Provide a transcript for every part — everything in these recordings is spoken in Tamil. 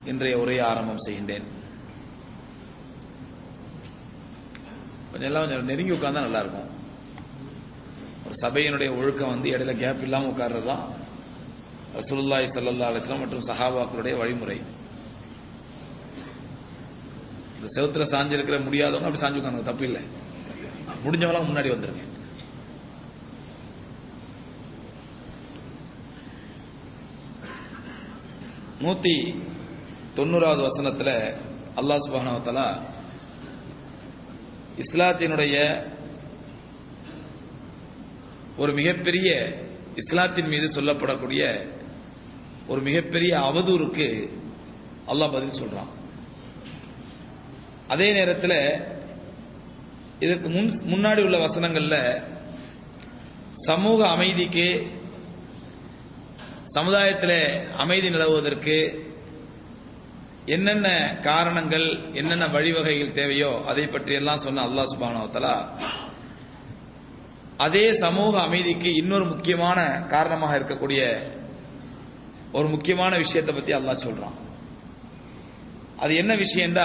இன்றைய உரையை ஆரம்பம் செய்கின்றேன் கொஞ்சம் எல்லாம் கொஞ்சம் நெருங்கி உட்கார்ந்தா நல்லா இருக்கும் ஒரு சபையினுடைய ஒழுக்கம் வந்து இடையில கேப் இல்லாம உட்கார்றது தான் ரசூலுல்லாஹி ஸல்லல்லாஹு அலைஹி வஸல்லம் மற்றும் சஹாபாக்களுடைய வழிமுறை இந்த செவுத்துல சாஞ்சு இருக்கிற முடியாதவங்க அப்படி சாஞ்சு உட்காந்து தப்பு இல்லை முடிஞ்சவங்களாம் முன்னாடி வந்துருங்க நூத்தி தொண்ணூறாவது வசனத்துல அல்லாஹ் சுப்ஹானஹு வ தஆலா இஸ்லாத்தினுடைய ஒரு மிகப்பெரிய இஸ்லாத்தின் மீது சொல்லப்படக்கூடிய ஒரு மிகப்பெரிய அவதூறுக்கு அல்லாஹ் பதில் சொல்றான் அதே நேரத்தில் இதற்கு முன் முன்னாடி உள்ள வசனங்கள்ல சமூக அமைதிக்கு சமுதாயத்தில் அமைதி நிலவுவதற்கு என்னென்ன காரணங்கள் என்னென்ன வழிவகைகள் தேவையோ அதை பற்றி எல்லாம் சொன்ன அல்லாஹ் சுபானவத்தலா அதே சமூக அமைதிக்கு இன்னொரு முக்கியமான காரணமாக இருக்கக்கூடிய ஒரு முக்கியமான விஷயத்தை பத்தி அல்லாஹ் சொல்றான் அது என்ன விஷயம்டா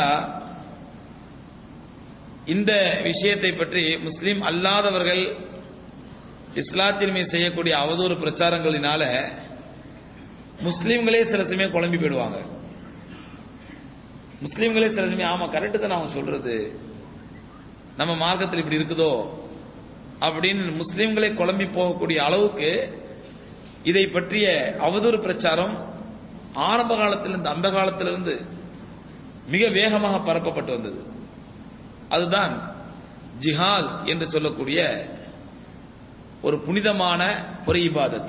இந்த விஷயத்தை பற்றி முஸ்லிம் அல்லாதவர்கள் இஸ்லாத்தின் மீது செய்யக்கூடிய அவதூறு பிரச்சாரங்களினால முஸ்லிம்களே சில சமயம் குழம்பி போயிடுவாங்க முஸ்லிம்களே சில சமயம் ஆமா கரெக்டு தான் அவன் சொல்றது நம்ம மார்க்கத்தில் இப்படி இருக்குதோ அப்படின்னு முஸ்லிம்களே குழம்பி போகக்கூடிய அளவுக்கு இதை பற்றிய அவதூறு பிரச்சாரம் ஆரம்ப காலத்திலிருந்து அந்த காலத்திலிருந்து மிக வேகமாக பரப்பப்பட்டு வந்தது அதுதான் ஜிஹாத் என்று சொல்லக்கூடிய ஒரு புனிதமான ஒரு இபாதத்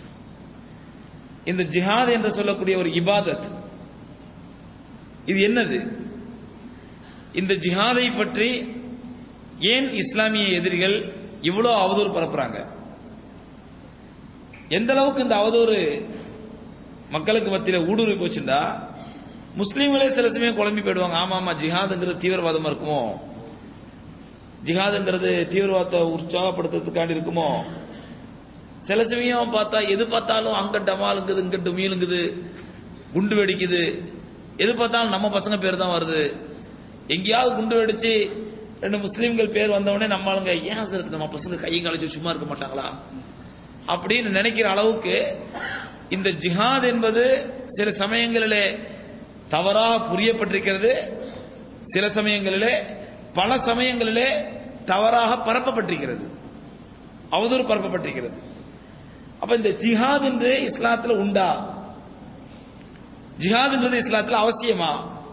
இந்த ஜிஹாத் என்று சொல்லக்கூடிய ஒரு இபாதத் இது என்னது இந்த ஜிஹாதை பற்றி ஏன் இஸ்லாமிய எதிரிகள் இவ்வளோ அவதூறு பரப்புறாங்க எந்த அளவுக்கு இந்த அவதூறு மக்களுக்கு மத்தியில் ஊடுருவி போச்சுண்டா முஸ்லீம்களே சில சமயம் குழம்பி போயிடுவாங்க ஆமா ஆமா ஜிஹாதுங்கிறது தீவிரவாதமா இருக்குமோ ஜிஹாதுங்கிறது தீவிரவாதத்தை உற்சாகப்படுத்துறதுக்காண்டி இருக்குமோ சில சமயம் பார்த்தா எது பார்த்தாலும் அங்க டமாலுங்குது இங்க டுமியலுங்குது குண்டு வெடிக்குது எது பார்த்தாலும் நம்ம பசங்க பேர் தான் வருது எங்கேயாவது குண்டு வெடிச்சு ரெண்டு முஸ்லீம்கள் பேர் வந்தவொடனே நம்மளுங்க ஏன் சார் நம்ம பசங்க கையும் கழிச்சு சும்மா இருக்க மாட்டாங்களா அப்படின்னு நினைக்கிற அளவுக்கு இந்த ஜிஹாத் என்பது சில சமயங்களிலே தவறாக புரியப்பட்டிருக்கிறது சில சமயங்களிலே பல சமயங்களிலே தவறாக பரப்பப்பட்டிருக்கிறது அவதூறு பரப்பப்பட்டிருக்கிறது அப்ப இந்த ஜிஹாத் என்று இஸ்லாத்துல உண்டா ஜிஹாதுங்கிறது இஸ்லாத்துல அவசியமா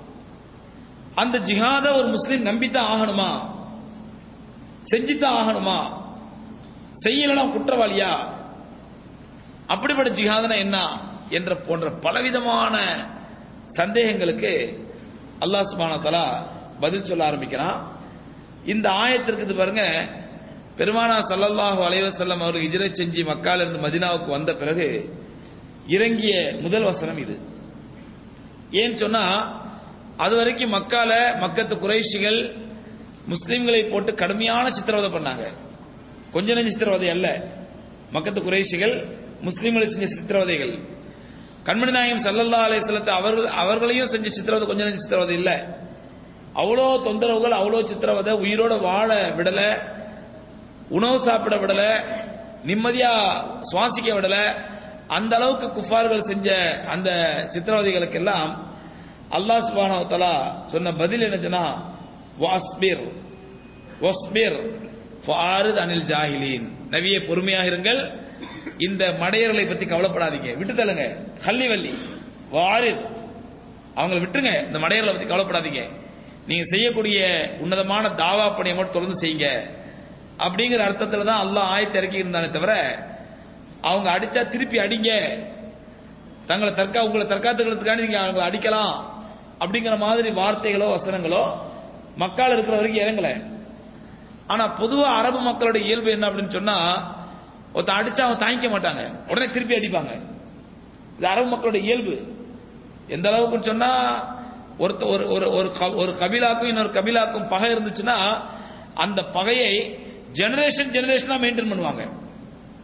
அந்த ஜிஹாத ஒரு முஸ்லீம் நம்பித்தான் ஆகணுமா செஞ்சுத்தான் ஆகணுமா செய்யலாம் குற்றவாளியா அப்படிப்பட்ட ஜிஹாதனா என்ன என்ற போன்ற பலவிதமான சந்தேகங்களுக்கு அல்லாஹ் சுபான தலா பதில் சொல்ல ஆரம்பிக்கிறான் இந்த ஆயத்திற்கு பாருங்க பெருமானா சல்லல்லாஹு அலைவசல்லம் அவர்கள் இஜரை செஞ்சு மக்கால இருந்து மதினாவுக்கு வந்த பிறகு இறங்கிய முதல் வசனம் இது ஏன்னு சொன்னா அது வரைக்கும் மக்கால மக்கத்து குறைஷிகள் முஸ்லிம்களை போட்டு கடுமையான சித்திரவதை பண்ணாங்க கொஞ்ச நெஞ்ச சித்திரவதை அல்ல மக்கத்து குறைஷிகள் முஸ்லிம்களை செஞ்ச சித்திரவதைகள் கண்மணி நாயகம் சல்லல்லா அலையத்தை அவர்கள் அவர்களையும் செஞ்ச சித்திரவதை கொஞ்ச நெஞ்ச சித்திரவதை இல்ல அவ்வளோ தொந்தரவுகள் அவ்வளோ சித்திரவதை உயிரோட வாழ விடல உணவு சாப்பிட விடல நிம்மதியா சுவாசிக்க விடல அந்த அளவுக்கு குஃபார்கள் செஞ்ச அந்த சித்திரவதைகளுக்கெல்லாம் அல்லாஹ் சுபான தலா சொன்ன பதில் என்ன சொன்னா வாஸ்பிர் வஸ்பிர் ஃபாரித் அனில் ஜாஹிலீன் நவிய பொறுமையாக இருங்கள் இந்த மடையர்களை பத்தி கவலைப்படாதீங்க விட்டு தள்ளுங்க ஹல்லி வள்ளி வாரித் அவங்களை விட்டுருங்க இந்த மடையர்களை பத்தி கவலைப்படாதீங்க நீங்க செய்யக்கூடிய உன்னதமான தாவா பணியை மட்டும் தொடர்ந்து செய்யுங்க அப்படிங்கிற அர்த்தத்துல தான் அல்லாஹ் ஆயத்தை இறக்கி இருந்தானே தவிர அவங்க அடிச்சா திருப்பி அடிங்க தங்களை தற்கா உங்களை தற்காத்துக்கிறதுக்காண்டி நீங்க அவங்களை அடிக்கலாம் அப்படிங்கிற மாதிரி வார்த்தைகளோ வசனங்களோ மக்கள் இருக்கிற வரைக்கும் இறங்கல ஆனா பொதுவா அரபு மக்களோட இயல்பு என்ன அப்படின்னு சொன்னா ஒருத்த அடிச்சா அவன் தாங்கிக்க மாட்டாங்க உடனே திருப்பி அடிப்பாங்க இது அரபு மக்களோட இயல்பு எந்த அளவுக்குன்னு சொன்னா ஒருத்த ஒரு ஒரு ஒரு ஒரு கபிலாக்கும் இன்னொரு கபிலாக்கும் பகை இருந்துச்சுன்னா அந்த பகையை ஜெனரேஷன் ஜெனரேஷனா மெயின்டைன் பண்ணுவாங்க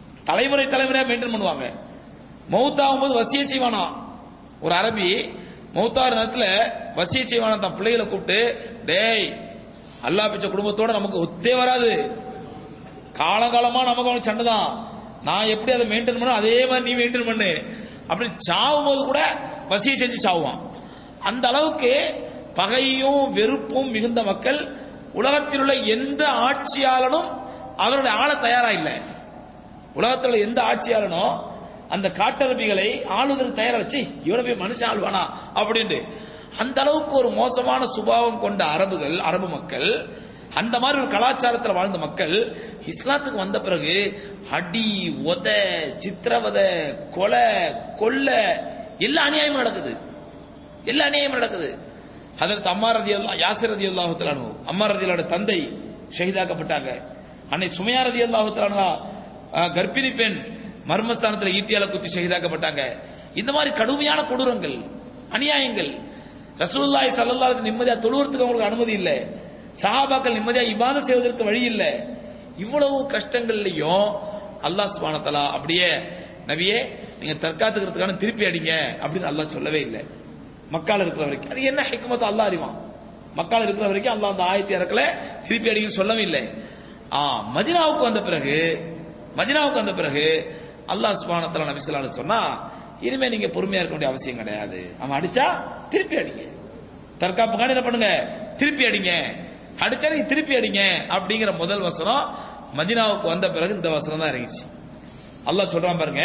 தலைமுறை தலைமுறையா மெயின்டைன் பண்ணுவாங்க மௌத்தாகும் போது வசிய செய்வானா ஒரு அரபி மௌத்தார் நேரத்துல வசிய செய்வான தன் பிள்ளைகளை கூப்பிட்டு டேய் அல்லா பிச்ச குடும்பத்தோட நமக்கு ஒத்தே வராது காலகாலமா நமக்கு அவனுக்கு சண்டை தான் நான் எப்படி அதை மெயின்டைன் பண்ண அதே மாதிரி நீ மெயின்டைன் பண்ணு அப்படி சாவும் போது கூட வசிய செஞ்சு சாவுவான் அந்த அளவுக்கு பகையும் வெறுப்பும் மிகுந்த மக்கள் உலகத்தில் உள்ள எந்த ஆட்சியாளனும் அவருடைய ஆள தயாரா இல்லை உலகத்தில் உள்ள எந்த ஆட்சியாளனும் அந்த காட்டரபிகளை ஆளுதல் தயாராச்சு இவனை போய் மனுஷன் ஆளுவானா அப்படின்ட்டு அந்த அளவுக்கு ஒரு மோசமான சுபாவம் கொண்ட அரபுகள் அரபு மக்கள் அந்த மாதிரி ஒரு கலாச்சாரத்தில் வாழ்ந்த மக்கள் இஸ்லாத்துக்கு வந்த பிறகு அடி உத சித்திரவதை கொலை கொல்ல எல்லா அநியாயமும் நடக்குது எல்லா அநியாயமும் நடக்குது அதற்கு அம்மா ரதி அல்லா யாசிர் ரதி அல்லாஹு அம்மா ரதியோட தந்தை ஷஹீதாக்கப்பட்டாங்க அன்னை சுமையா ரதி அல்லாஹு கர்ப்பிணி பெண் மர்மஸ்தானத்தில் ஈட்டியால குத்தி ஷஹீதாக்கப்பட்டாங்க இந்த மாதிரி கடுமையான கொடூரங்கள் அநியாயங்கள் ரசூலுல்லாஹி ஸல்லல்லாஹு அலைஹி நிம்மதியா தொழுவறதுக்கு அவங்களுக்கு அனுமதி இல்லை சஹாபாக்கள் நிம்மதியா இபாதத் செய்வதற்கு வழி இல்லை இவ்வளவு கஷ்டங்கள்லயும் அல்லாஹ் சுப்ஹானஹு தஆலா அப்படியே நபியே நீங்க தற்காத்துக்கிறதுக்கான திருப்பி அடிங்க அப்படின்னு அல்லாஹ் சொல்லவே இல்லை மக்கால இருக்கிற வரைக்கும் அது என்ன ஹிக்மத் அல்லாஹ் அறிவான் மக்கால இருக்கிற வரைக்கும் அல்லாஹ் அந்த ஆயத்தை இறக்கல திருப்பி அடிங்கன்னு சொல்லவே இல்லை ஆ மதினாவுக்கு வந்த பிறகு மதினாவுக்கு வந்த பிறகு அல்லாஹ் சுப்ஹானஹு தஆலா நபி ஸல்லல்லாஹு அலைஹி சொன்னா இனிமே நீங்க பொறுமையா இருக்க வேண்டிய அவசியம் கிடையாது அவன் அடிச்சா திருப்பி அடிங்க தற்காப்புக்கான என்ன பண்ணுங்க திருப்பி அடிங்க அடிச்சா நீங்க திருப்பி அடிங்க அப்படிங்கிற முதல் வசனம் மதினாவுக்கு வந்த பிறகு இந்த வசனம் தான் இறங்கிச்சு அல்லாஹ் சொல்றான் பாருங்க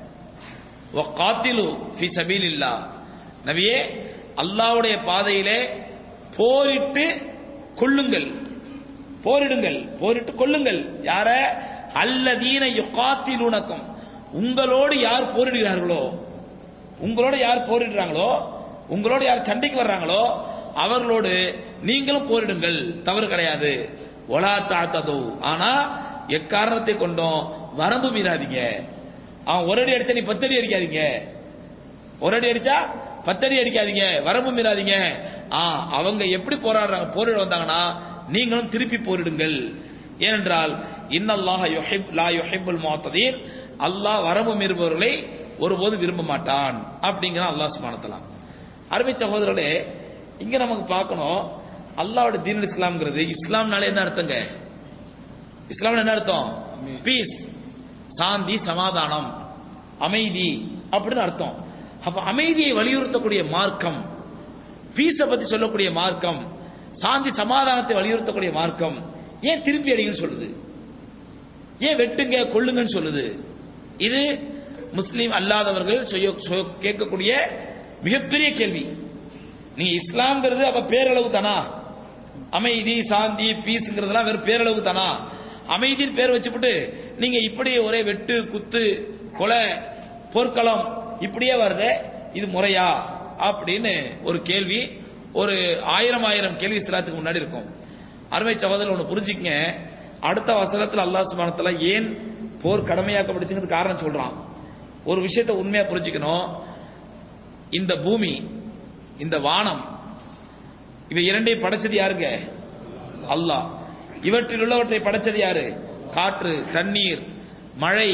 காத்திலு ஃபி சபீலில்லா நபியே அல்லாஹ்வுடைய பாதையிலே போரிட்டு கொள்ளுங்கள் போரிடுங்கள் போரிட்டு கொள்ளுங்கள் யார அல்லதீன யுகாத்திலுனக்கும் உங்களோடு யார் போரிடுகிறார்களோ உங்களோட யார் போரிடுறாங்களோ உங்களோட யார் சண்டைக்கு வர்றாங்களோ அவர்களோடு நீங்களும் போரிடுங்கள் தவறு கிடையாது ஒலா தாத்ததோ ஆனா எக்காரணத்தை கொண்டும் வரம்பு மீறாதீங்க அவன் ஒரு அடி அடிச்சா நீ பத்து அடி அடிக்காதீங்க ஒரு அடி அடிச்சா பத்தடி அடிக்காதீங்க வரம்பு மீறாதீங்க ஆ அவங்க எப்படி போராடுறாங்க போரிட வந்தாங்கன்னா நீங்களும் திருப்பி போரிடுங்கள் ஏனென்றால் இன்னல்லாஹ யுஹிப் லா யுஹிப்புல் முஅத்ததீன் அல்லாஹ் வரம்பு மீறுபவர்களை ஒருபோதும் விரும்ப மாட்டான் அப்படிங்கிற அல்லாஹ் சுப்ஹானஹு அருமை சகோதரர்களே இங்க நமக்கு பார்க்கணும் அல்லாஹ்வோட தீன் இஸ்லாம்ங்கிறது இஸ்லாம்னால என்ன அர்த்தங்க இஸ்லாம் என்ன அர்த்தம் பீஸ் சாந்தி சமாதானம் அமைதி அப்படின்னு அர்த்தம் அப்ப அமைதியை வலியுறுத்தக்கூடிய மார்க்கம் பீஸ பத்தி சொல்லக்கூடிய மார்க்கம் சாந்தி சமாதானத்தை வலியுறுத்தக்கூடிய மார்க்கம் ஏன் திருப்பி அடிங்கன்னு சொல்லுது ஏன் வெட்டுங்க கொள்ளுங்கன்னு சொல்லுது இது முஸ்லீம் அல்லாதவர்கள் செய்ய- சொ- கேட்கக்கூடிய மிகப்பெரிய கேள்வி நீங்க இஸ்லாம்ங்கிறது அப்ப பேரளவு தானா அமைதி சாந்தி பீஸ்ங்கிறதெல்லாம் வெறும் பேரளவு தானா அமைதின்னு பேர் வச்சுப்புட்டு நீங்க இப்படி ஒரே வெட்டு குத்து கொலை போர்க்களம் இப்படியே வருதே இது முறையா அப்படின்னு ஒரு கேள்வி ஒரு ஆயிரம் ஆயிரம் கேள்வி இஸ்லாத்துக்கு முன்னாடி இருக்கும் அருமை சகோதரர் ஒன்று புரிஞ்சுக்கங்க அடுத்த வசனத்தில் அல்லாஹ் சுப்ஹானஹு வ தஆலா ஏன் போர் கடமையாக்கப்படுச்சுங்கிறது காரணம் சொல்றான் ஒரு விஷயத்தை உண்மையா புரிஞ்சுக்கணும் இந்த பூமி இந்த வானம் இவை இரண்டையும் படைச்சது யாருங்க அல்லாஹ் இவற்றில் உள்ளவற்றை படைச்சது யாரு காற்று தண்ணீர் மழை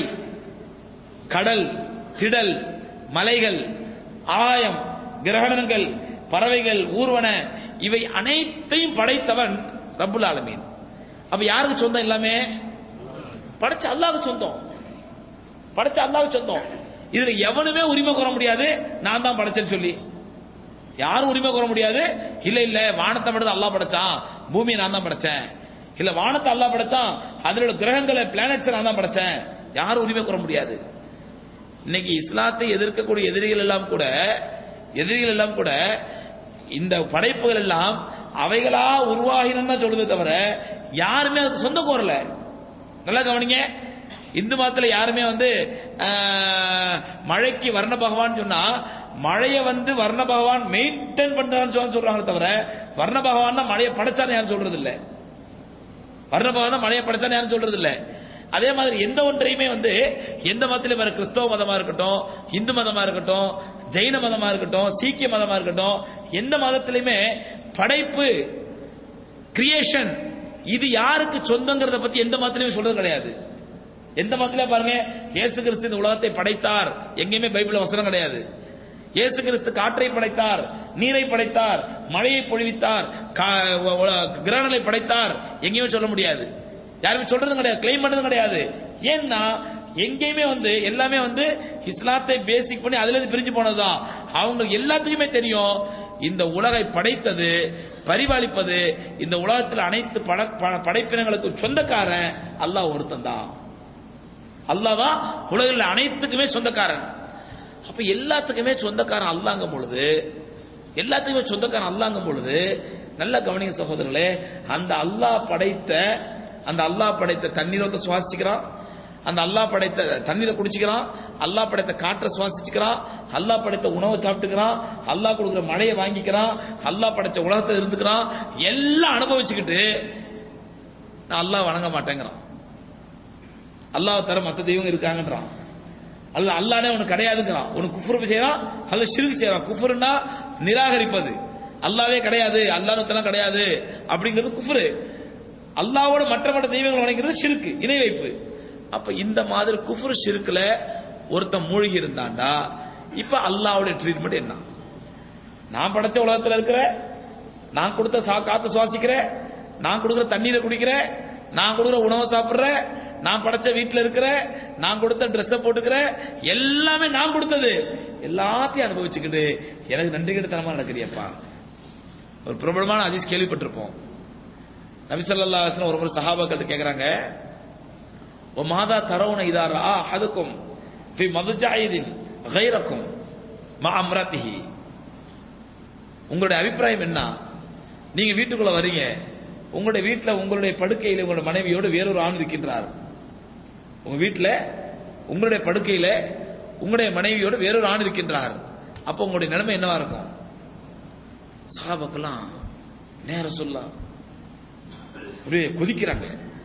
கடல் திடல் மலைகள் ஆயம் கிரகணங்கள் பறவைகள் ஊர்வன இவை அனைத்தையும் படைத்தவன் ரப்புல் ஆலமீன் அப்ப யாருக்கு சொந்தம் எல்லாமே படைச்ச அல்லாஹ்வுக்கு சொந்தம் படைச்ச அல்லாஹ்வுக்கு சொந்தம் இதுல எவனுமே உரிமை கோர முடியாது நான் தான் படைச்சேன்னு சொல்லி யாரும் உரிமை கோர முடியாது இல்ல இல்ல வானத்தை மட்டும் அல்லாஹ் படைச்சான் பூமியை நான் தான் படைச்சேன் இல்ல வானத்தை அல்லாஹ் படைச்சான் அதுல உள்ள கிரகங்களை பிளானட்ஸ் நான் தான் படைச்சேன் யாரும் உரிமை கோர முடியாது இன்னைக்கு இஸ்லாத்தை எதிர்க்கக்கூடிய எதிரிகள் எல்லாம் கூட எதிரிகள் எல்லாம் கூட இந்த படைப்புகள் எல்லாம் அவைகளா உருவாகினு தான் சொல்லுதே தவிர யாருமே அதுக்கு சொந்த கோரல நல்லா கவனிங்க இந்து மதத்துல யாருமே வந்து ஆஹ், மழைக்கு வர்ண பகவான் சொன்னா மழையை வந்து வர்ண பகவான் மெயின்டைன் பண்றான்னு சொல்ல- சொல்றாங்களே தவிர வர்ண பகவான் தான் மழையை படைச்சான்னு யாரும் சொல்றது இல்ல வர்ண பகவான் தான் மழையை படைச்சான்னு யாரும் சொல்றது இல்ல அதே மாதிரி எந்த ஒன்றையுமே வந்து எந்த மதத்திலும் வர கிறிஸ்தவ மதமா இருக்கட்டும் இந்து மதமா இருக்கட்டும் ஜெயின மதமா இருக்கட்டும் சீக்கிய மதமா இருக்கட்டும் எந்த மதத்திலுமே படைப்பு கிரியேஷன் இது யாருக்கு சொந்தங்கிறத பத்தி எந்த மதத்திலுமே சொல்றது கிடையாது எந்த மதத்தில பாருங்க இயேசு கிறிஸ்து இந்த உலகத்தை படைத்தார் எங்கேயுமே பைபிள்ல வசனம் கிடையாது இயேசு கிறிஸ்து காற்றை படைத்தார் நீரை படைத்தார் மழையை பொழிவித்தார் கா- ஒ- ஒ- கிரகணங்களை படைத்தார் எங்கேயுமே சொல்ல முடியாது யாருமே சொல்றதும் கிடையாது கிளைம் பண்றதும் கிடையாது ஏன்னா எங்கேயுமே வந்து எல்லாமே வந்து இஸ்லாத்தை பேசிக் பண்ணி அதுல இருந்து பிரிஞ்சு போனதுதான் அவங்க எல்லாத்துக்குமே தெரியும் இந்த உலகை படைத்தது பரிபாலிப்பது இந்த உலகத்தில் அனைத்து பட- ப- படைப்பினங்களுக்கும் சொந்தக்காரன் அல்லாஹ் ஒருத்தன் தான் அல்லாஹ் தான் உலகில் அனைத்துக்குமே சொந்தக்காரன் அப்ப எல்லாத்துக்குமே சொந்தக்காரன் அல்லாங்கும் பொழுது எல்லாத்துக்குமே சொந்தக்காரன் அல்லாங்கும் பொழுது நல்ல கவனிங்க சகோதரர்களே அந்த அல்லாஹ் படைத்த அந்த அல்லாஹ் படைத்த தண்ணீரத்தை சுவாசிக்கிறான் அந்த அல்லாஹ் படைத்த தண்ணீரை குடிச்சுக்கிறான் அல்லாஹ் படைத்த காற்றை சுவாசிச்சுக்கிறான் அல்லாஹ் படைத்த உணவை சாப்பிட்டுக்கிறான் அல்லாஹ் கொடுக்குற மழையை வாங்கிக்கிறான் அல்லாஹ் படைச்ச உலகத்தை இருந்துக்கிறான் எல்லாம் அனுபவிச்சுக்கிட்டு நான் அல்லாஹ் வணங்க மாட்டேங்கிறான் அல்லாஹ் தர மத்த தெய்வங்க இருக்காங்கன்றான் அல்ல அல்லானே உனக்கு கிடையாதுங்கிறான் உனக்கு குஃபுரு செய்யறான் அல்ல ஷிருக்கு செய்யறான் குஃபுருன்னா நிராகரிப்பது அல்லாவே கிடையாது அல்லாஹ் கிடையாது அப்படிங்கிறது குஃபுரு அல்லாவோட மற்ற மற்ற தெய்வங்கள் வணங்கிறது ஷிருக்கு இணை வைப்பு அப்ப இந்த மாதிரி குஃபுரு ஷிருக்குல ஒருத்தன் மூழ்கி இருந்தாண்டா இப்ப அல்லாவுடைய ட்ரீட்மெண்ட் என்ன நான் படைச்ச உலகத்துல இருக்கிற நான் கொடுத்த சா காத்து சுவாசிக்கிற நான் கொடுக்குற தண்ணீரை குடிக்கிற நான் கொடுக்குற உணவை சாப்பிடுற நான் படைச்ச வீட்டுல இருக்கிற நான் கொடுத்த ட்ரெஸ்ஸை போட்டுக்கிற எல்லாமே நான் கொடுத்தது எல்லாத்தையும் அனுபவிச்சுக்கிட்டு எனக்கு நன்றி கிட்டத்தனமா நடக்கிறியப்பா ஒரு பிரபலமான அதிஸ் கேள்விப்பட்டிருப்போம் நபி ஸல்லல்லாஹு அலைஹி வஸல்லம் ஒரு முறை சஹாபாக்கள் கேக்குறாங்க ஓ மாதா தரவுன இதாரா அஹதுக்கும் ஃபி மதுஜாயிதின் கைரக்கும் மா அம்ரத்திஹி உங்களுடைய அபிப்பிராயம் என்ன நீங்க வீட்டுக்குள்ள வரீங்க உங்களுடைய வீட்டுல உங்களுடைய படுக்கையில உங்களுடைய மனைவியோடு வேறொரு ஆண் இருக்கின்றார் உங்க வீட்டுல உங்களுடைய படுக்கையில உங்களுடைய மனைவியோடு வேறொரு ஆண் இருக்கின்றார் அப்ப உங்களுடைய நிலைமை என்னவா இருக்கும் சஹாபாக்கெல்லாம் நேரம் சொல்லலாம் அப்படியே கொதிக்கிறாங்க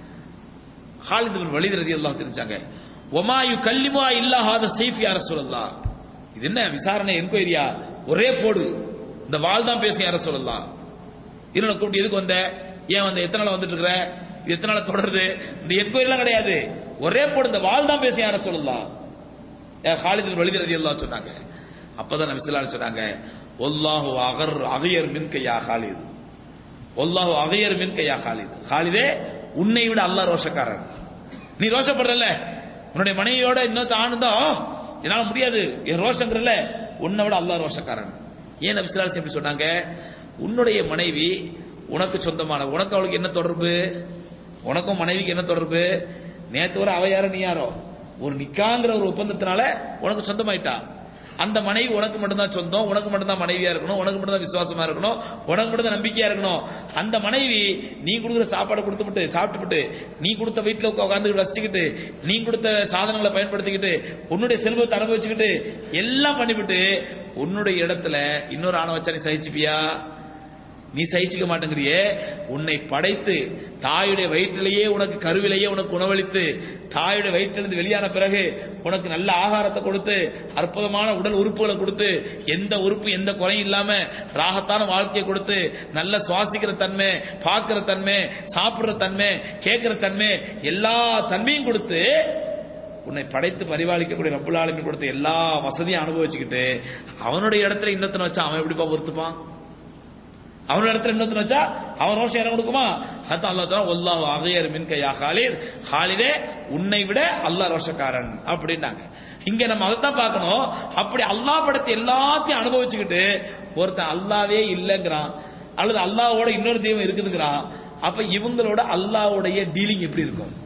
ஹாலித் பின் வலித் ரலியல்லாஹு தெரிஞ்சாங்க ஒமாயு கல்லிமா இல்லாஹாத சைஃப் யார சொல்லலாம் இது என்ன விசாரணை என்கொயரியா ஒரே போடு இந்த வாள் தான் பேசி யார சொல்லலாம் இன்னொன்னு கூப்பிட்டு எதுக்கு வந்த ஏன் வந்த எத்தனை நாள் வந்துட்டு இருக்கிற இது எத்தனை நாள் தொடருது இந்த என்கொயரி எல்லாம் கிடையாது ஒரே போடு இந்த வாள் தான் பேசி யார சொல்லலாம் யார் ஹாலித் பின் வலித் ரலியல்லாஹு சொன்னாங்க அப்பதான் நபி ஸல்லல்லாஹு அலைஹி சொன்னாங்க ஒல்லாஹு அகர் அகையர் மின்க யா ஹாலித் ஒல்லாஹு அகையர் மின்க யா ஹாலித் ஹாலிதே உன்னை விட அல்லாஹ் ரோஷக்காரன் நீ ரோஷப்படுறல உன்னுடைய மனைவியோட இன்னொருத்த ஆணுந்தா என்னால முடியாது என் ரோஷங்கிறல்ல உன்னை விட அல்லாஹ் ரோஷக்காரன் ஏன் நபி ஸல்லல்லாஹு அலைஹி எப்படி சொன்னாங்க உன்னுடைய மனைவி உனக்கு சொந்தமான உனக்கு அவளுக்கு என்ன தொடர்பு உனக்கும் மனைவிக்கு என்ன தொடர்பு நேத்து வரை அவ யாரோ நீ யாரோ ஒரு நிக்காங்கிற ஒரு ஒப்பந்தத்தினால உனக்கு சொந்தமாயிட்டா அந்த மனைவி உனக்கு மட்டும்தான் சொந்தம் உனக்கு மட்டும்தான் மனைவியா இருக்கணும் உனக்கு மட்டும்தான் விசுவாசமா இருக்கணும் உனக்கு மட்டும்தான் நம்பிக்கையா இருக்கணும் அந்த மனைவி நீ கொடுக்குற சாப்பாடு கொடுத்துவிட்டு சாப்பிட்டுவிட்டு நீ கொடுத்த வீட்டுல உட்காந்து வசிச்சுக்கிட்டு நீ கொடுத்த சாதனங்களை பயன்படுத்திக்கிட்டு உன்னுடைய செல்வத்தை அனுபவிச்சுக்கிட்டு எல்லாம் பண்ணிவிட்டு உன்னுடைய இடத்துல இன்னொரு ஆணை வச்சா நீ சகிச்சுப்பியா நீ சகிச்சுக்க மாட்டேங்கிறியே உன்னை படைத்து தாயுடைய வயிற்றிலேயே உனக்கு கருவிலேயே உனக்கு உணவளித்து தாயுடைய வயிற்றிலிருந்து வெளியான பிறகு உனக்கு நல்ல ஆகாரத்தை கொடுத்து அற்புதமான உடல் உறுப்புகளை கொடுத்து எந்த உறுப்பு எந்த குறையும் இல்லாம ராகத்தான வாழ்க்கையை கொடுத்து நல்ல சுவாசிக்கிற தன்மை பார்க்கிற தன்மை சாப்பிடுற தன்மை கேட்கிற தன்மை எல்லா தன்மையும் கொடுத்து உன்னை படைத்து பரிபாலிக்கக்கூடிய ரப்புல் ஆலமீன் கொடுத்த எல்லா வசதியும் அனுபவிச்சுக்கிட்டு அவனுடைய இடத்துல இன்னொருத்தனை வச்சா அவன் எப்படிப்பா பொறுத்துப்பான் அவனோட இடத்துல இன்னொருத்தன் வச்சா அவன் ரோஷம் இடம் கொடுக்குமா அதான் அல்லா தலா ஒல்லாஹ் அகையர் மின்க யா ஹாலித் ஹாலிதே உன்னை விட அல்லாஹ் ரோஷக்காரன் அப்படின்னாங்க இங்க நம்ம அதைத்தான் பார்க்கணும் அப்படி அல்லாஹ் படத்தை எல்லாத்தையும் அனுபவிச்சுக்கிட்டு ஒருத்தன் அல்லாவே இல்லைங்கிறான் அல்லது அல்லாவோட இன்னொரு தெய்வம் இருக்குதுங்கிறான் அப்ப இவங்களோட அல்லாவுடைய டீலிங் எப்படி இருக்கும்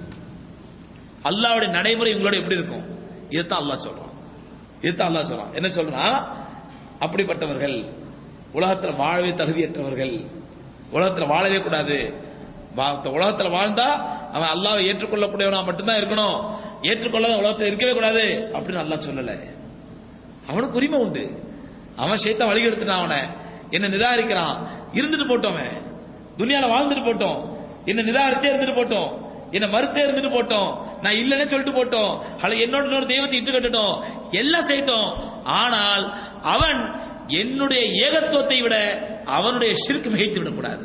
அல்லாவுடைய நடைமுறை இவங்களோட எப்படி இருக்கும் இதுதான் அல்லாஹ் சொல்றான் இதுதான் அல்லாஹ் சொல்றான் என்ன சொல்றான் அப்படிப்பட்டவர்கள் உலகத்துல வாழவே தகுதியற்றவர்கள் உலகத்துல வாழவே கூடாது வா- உலகத்துல வாழ்ந்தா அவன் அல்லாவை ஏற்றுக்கொள்ளக்கூடியவனா மட்டும்தான் இருக்கணும் ஏற்றுக்கொள்ளாத உலகத்துல இருக்கவே கூடாது அப்படின்னு அல்லாஹ் சொல்லல அவனுக்கு உரிமை உண்டு அவன் சேத்த வழி எடுத்துட்டான் அவனை என்ன நிராகரிக்கிறான் இருந்துட்டு போட்டோம் அவன் துனியால வாழ்ந்துட்டு போட்டோம் என்ன நிராகரிச்சே இருந்துட்டு போட்டோம் என்ன மறுத்தே இருந்துட்டு போட்டோம் நான் இல்லைன்னு சொல்லிட்டு போட்டோம் அல்ல என்னோட இன்னொரு தெய்வத்தை இட்டு கட்டட்டும் எல்லாம் செய்யட்டும் ஆனால் அவன் என்னுடைய ஏகத்துவத்தை விட அவனுடைய ஷிர்க் மிகைத்து விடக்கூடாது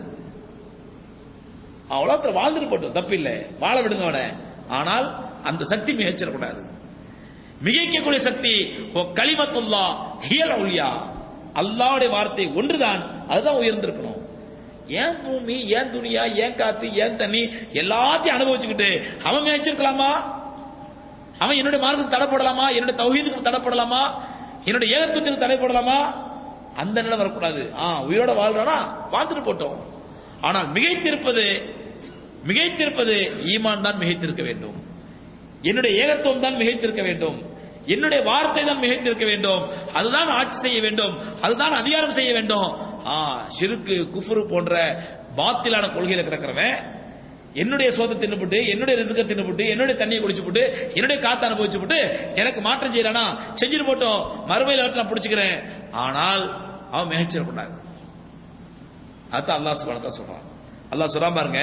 அவன் உலகத்துல வாழ்ந்துட்டு போட்டோம் தப்பில்லை வாழ விடுங்க அவனை ஆனால் அந்த சக்தி மிகச்சிடக்கூடாது மிகைக்கக்கூடிய சக்தி ஓ கலிமத்துல்லா ஹியல் உலியா அல்லாஹ்வுடைய வார்த்தை ஒன்றுதான் அதுதான் உயர்ந்திருக்கணும் ஏன் பூமி ஏன் துணியா ஏன் காத்து ஏன் தண்ணி எல்லாத்தையும் அனுபவிச்சுக்கிட்டு அவன் மேய்ச்சிருக்கலாமா அவன் என்னுடைய மார்க்கத்துக்கு தடை போடலாமா என்னுடைய தௌஹீதுக்கு தடை போடலாமா என்னுடைய ஏகத்துவத்துக்கு தடை போடலாமா அந்த நிலை வரக்கூடாது ஆ உயிரோட வாழ்றானா வாழ்ந்துட்டு போட்டோம் ஆனால் மிகைத்திருப்பது மிகைத்திருப்பது ஈமான் தான் மிகைத்திருக்க வேண்டும் என்னுடைய ஏகத்துவம் தான் மிகைத்திருக்க வேண்டும் என்னுடைய வார்த்தை தான் மிகைத்திருக்க வேண்டும் அதுதான் ஆட்சி செய்ய வேண்டும் அதுதான் அதிகாரம் செய்ய வேண்டும் ஆ ஷிருக்கு குஃபுரு போன்ற பாத்திலான கொள்கையில கிடக்கிறவன் என்னுடைய சோத்தை தின்னுபுட்டு என்னுடைய ரிசுக்க தின்னுபுட்டு என்னுடைய தண்ணியை குடிச்சு போட்டு என்னுடைய காத்து அனுபவிச்சு போட்டு எனக்கு மாற்றம் செய்யறானா செஞ்சுட்டு போட்டோம் மறுமையில நான் பிடிச்சுக்கிறேன் ஆனால் அவன் மிகச்சிடக்கூடாது அதான் அல்லாஹ் சுபானதா சொல்றான் அல்லாஹ் சொல்றான் பாருங்க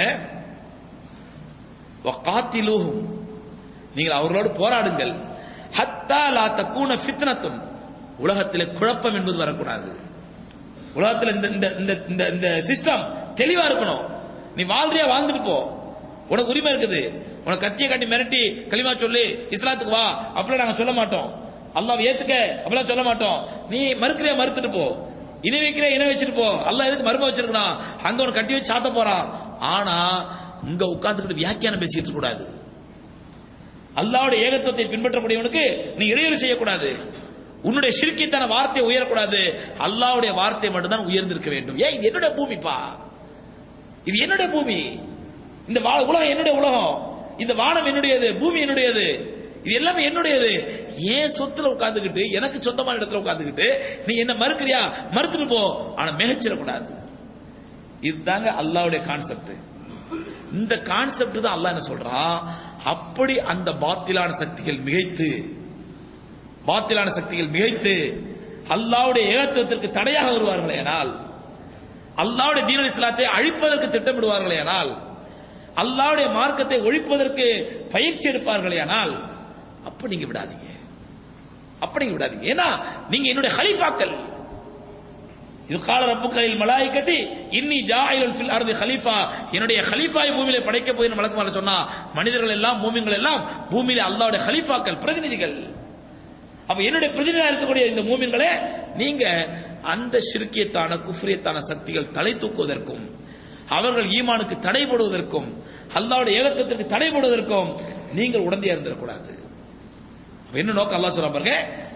வகாத்திலூஹும் நீங்கள் அவர்களோடு போராடுங்கள் ஹத்தா லா தக்கூன ஃபித்னத்துன் உலகத்தில் குழப்பம் என்பது வரக்கூடாது உலகத்தில் இந்த இந்த இந்த இந்த இந்த சிஸ்டம் தெளிவா இருக்கணும் நீ வாழ்றியா வாழ்ந்துட்டு போ உனக்கு உரிமை இருக்குது உனக்கு கத்திய காட்டி மிரட்டி களிமா சொல்லி இஸ்லாத்துக்கு வா அப்படிலாம் நாங்க சொல்ல மாட்டோம் அல்லாஹ் ஏத்துக்க அப்படிலாம் சொல்ல மாட்டோம் நீ மறுக்கிறியா மறுத்துட்டு போ இணை வைக்கிற இணை வச்சுட்டு போ அல்லாஹ் எதுக்கு மரும வச்சிருக்கான் அங்க உனக்கு கட்டி வச்சு சாத்த போறான் ஆனா இங்க உட்கார்ந்துக்கிட்டு வியாக்கியானம் பேசிட்டு இருக்க கூடாது அல்லாவுடைய ஏகத்துவத்தை பின்பற்றக்கூடியவனுக்கு நீ இடையூறு செய்யக்கூடாது உன்னுடைய சிறுக்கித்தன வார்த்தை உயரக்கூடாது அல்லாவுடைய வார்த்தை மட்டும்தான் உயர்ந்திருக்க வேண்டும் ஏன் இது என்னுடைய பூமிப்பா இது என்னுடைய பூமி இந்த வா- உலகம் என்னுடைய உலகம் இந்த வானம் என்னுடையது பூமி என்னுடையது இது எல்லாமே என்னுடையது ஏன் சொத்துல உட்கார்ந்துகிட்டு எனக்கு சொந்தமான இடத்துல உட்கார்ந்துகிட்டு நீ என்ன மறுக்கிறியா மறுத்துட்டு போ ஆனா மிகச்சிடக்கூடாது இதுதாங்க அல்லாவுடைய கான்செப்ட் இந்த கான்செப்ட் தான் அல்லாஹ் என்ன சொல்றான் அப்படி அந்த பாத்திலான சக்திகள் மிகைத்து பாத்திலான சக்திகள் மிகைத்து அல்லாவுடைய ஏகத்துவத்திற்கு தடையாக வருவார்களே ஆனால் அல்லாவுடைய தீன இஸ்லாத்தை அழிப்பதற்கு திட்டமிடுவார்களே ஆனால் அல்லாவுடைய மார்க்கத்தை ஒழிப்பதற்கு பயிற்சி எடுப்பார்களே ஆனால் அப்ப நீங்க விடாதீங்க அப்ப நீங்க விடாதீங்க ஏன்னா நீங்க என்னுடைய ஹலீஃபாக்கள் இது கால ரப்புக்களில் மலாய்க்கத்தி இன்னி ஜாயிலுன் ஃபில் அர்தி ஹலீஃபா என்னுடைய ஹலீஃபாய் பூமியில படைக்க போய் மலக்குமார சொன்னா மனிதர்கள் எல்லாம் மூமின்கள் எல்லாம் பூமியில அல்லாஹ்வுடைய ஹலீஃபாக்கள் பிரதிநிதிகள் அப்ப என்னுடைய பிரதிநிதியா இருக்கக்கூடிய இந்த மூமின்களே நீங்க அந்த ஷிர்கியத்தான குஃப்ரியத்தான சக்திகள் தலை தூக்குவதற்கும் அவர்கள் ஈமானுக்கு தடை போடுவதற்கும் அல்லாஹ்வுடைய ஏகத்துவத்திற்கு தடை போடுவதற்கும் நீங்கள் உடந்தையா இருந்திடக்கூடாது அப்ப என்ன நோக்கம் அல்லாஹ் சொல்ல பாருங்க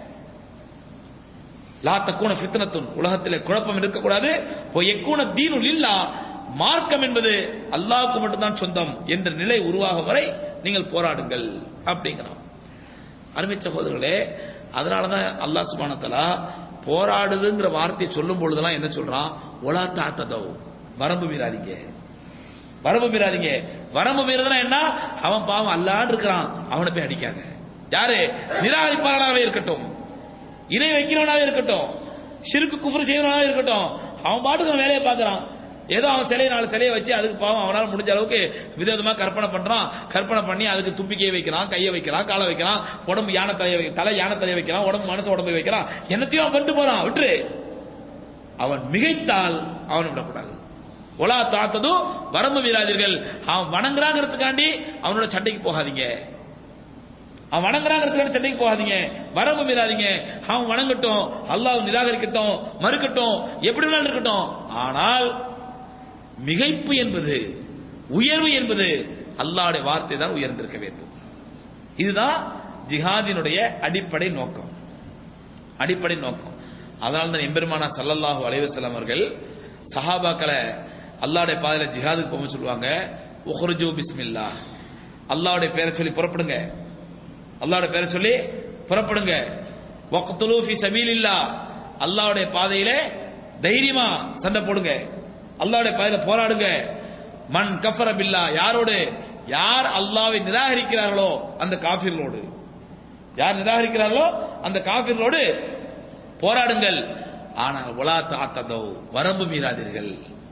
லா தக்கூன ஃபித்னத்துன் உலகத்திலே குழப்பம் இருக்கக்கூடாது ஓ எக்கூன தீனுல் இல்லா மார்க்கம் என்பது அல்லாஹ்வுக்கு மட்டும்தான் சொந்தம் என்ற நிலை உருவாகும் வரை நீங்கள் போராடுங்கள் அப்படிங்கிறான் அருமை சகோதரர்களே அதனாலதான் அல்லாஹ் சுப்ஹானஹு வ தஆலா போராடுதுங்கிற வார்த்தையை சொல்லும் பொழுதெல்லாம் என்ன சொல்றான் ஒலா தாத்ததவ் வரம்பு மீறாதீங்க வரம்பு மீறாதீங்க வரம்பு மீறதுனா என்ன அவன் பாவம் அல்லான்னு இருக்கிறான் அவனை போய் அடிக்காத யாரு நிராகரிப்பாளனாவே இருக்கட்டும் இணை வைக்கிறவனாவே இருக்கட்டும் சிறுக்கு குஃபர் செய்யறவனாவே இருக்கட்டும் அவன் பாட்டுக்கு அவன் வேலையை பார்க்கறான் ஏதோ அவன் சிலையை நாலு சிலையை வச்சு அதுக்கு பாவம் அவனால முடிஞ்ச அளவுக்கு விதவிதமா கற்பனை பண்றான் கற்பனை பண்ணி அதுக்கு தும்பிக்கையை வைக்கிறான் கையை வைக்கிறான் காலை வைக்கிறான் உடம்பு யானை தலையை வை- தலை யானை தலையை வைக்கிறான் உடம்பு மனசு உடம்பு வைக்கிறான் என்னத்தையும் அவன் பண்ணிட்டு போறான் விட்டுரு அவன் மிகைத்தால் அவனை விடக்கூடாது ஒலா தாத்ததும் வரம்பு மீறாதீர்கள் அவன் வணங்குறாங்கிறதுக்காண்டி அவனோட சண்டைக்கு போகாதீங்க அவன் வணங்குறாங்கிறதுக்காண்டி சண்டைக்கு போகாதீங்க வரம்பு மீறாதீங்க அவன் வணங்கட்டும் அல்லாஹ் நிராகரிக்கட்டும் மறுக்கட்டும் எப்படி வேணாலும் இருக்கட்டும் ஆனால் மிகைப்பு என்பது உயர்வு என்பது அல்லாஹ்வுடைய வார்த்தை தான் உயர்ந்திருக்க வேண்டும் இதுதான் ஜிஹாதினுடைய அடிப்படை நோக்கம் அடிப்படை நோக்கம் அதனால தான் எம்பெருமானா சல்லல்லாஹு அலைஹி வஸல்லம் அவர்கள் சஹாபாக்களை அல்லாஹ்வுடைய பாதையில ஜிஹாதுக்கு போக சொல்லுவாங்க உஹ்ருஜு பிஸ்மில்லா அல்லாஹ்வுடைய பேரை சொல்லி புறப்படுங்க அல்லாஹ்வுடைய பேரை சொல்லி புறப்படுங்க வக்துலு ஃபி சபீலில்லா அல்லாஹ்வுடைய பாதையில தைரியமா சண்டை போடுங்க அல்லாஹ்வுடைய பாதையில போராடுங்க மன் கஃபர பில்லா யாரோடு யார் அல்லாஹ்வை நிராகரிக்கிறார்களோ அந்த காஃபிர்களோடு யார் நிராகரிக்கிறார்களோ அந்த காஃபிர்களோடு போராடுங்கள் ஆனால் ஒலா தாத்ததோ வரம்பு மீறாதீர்கள்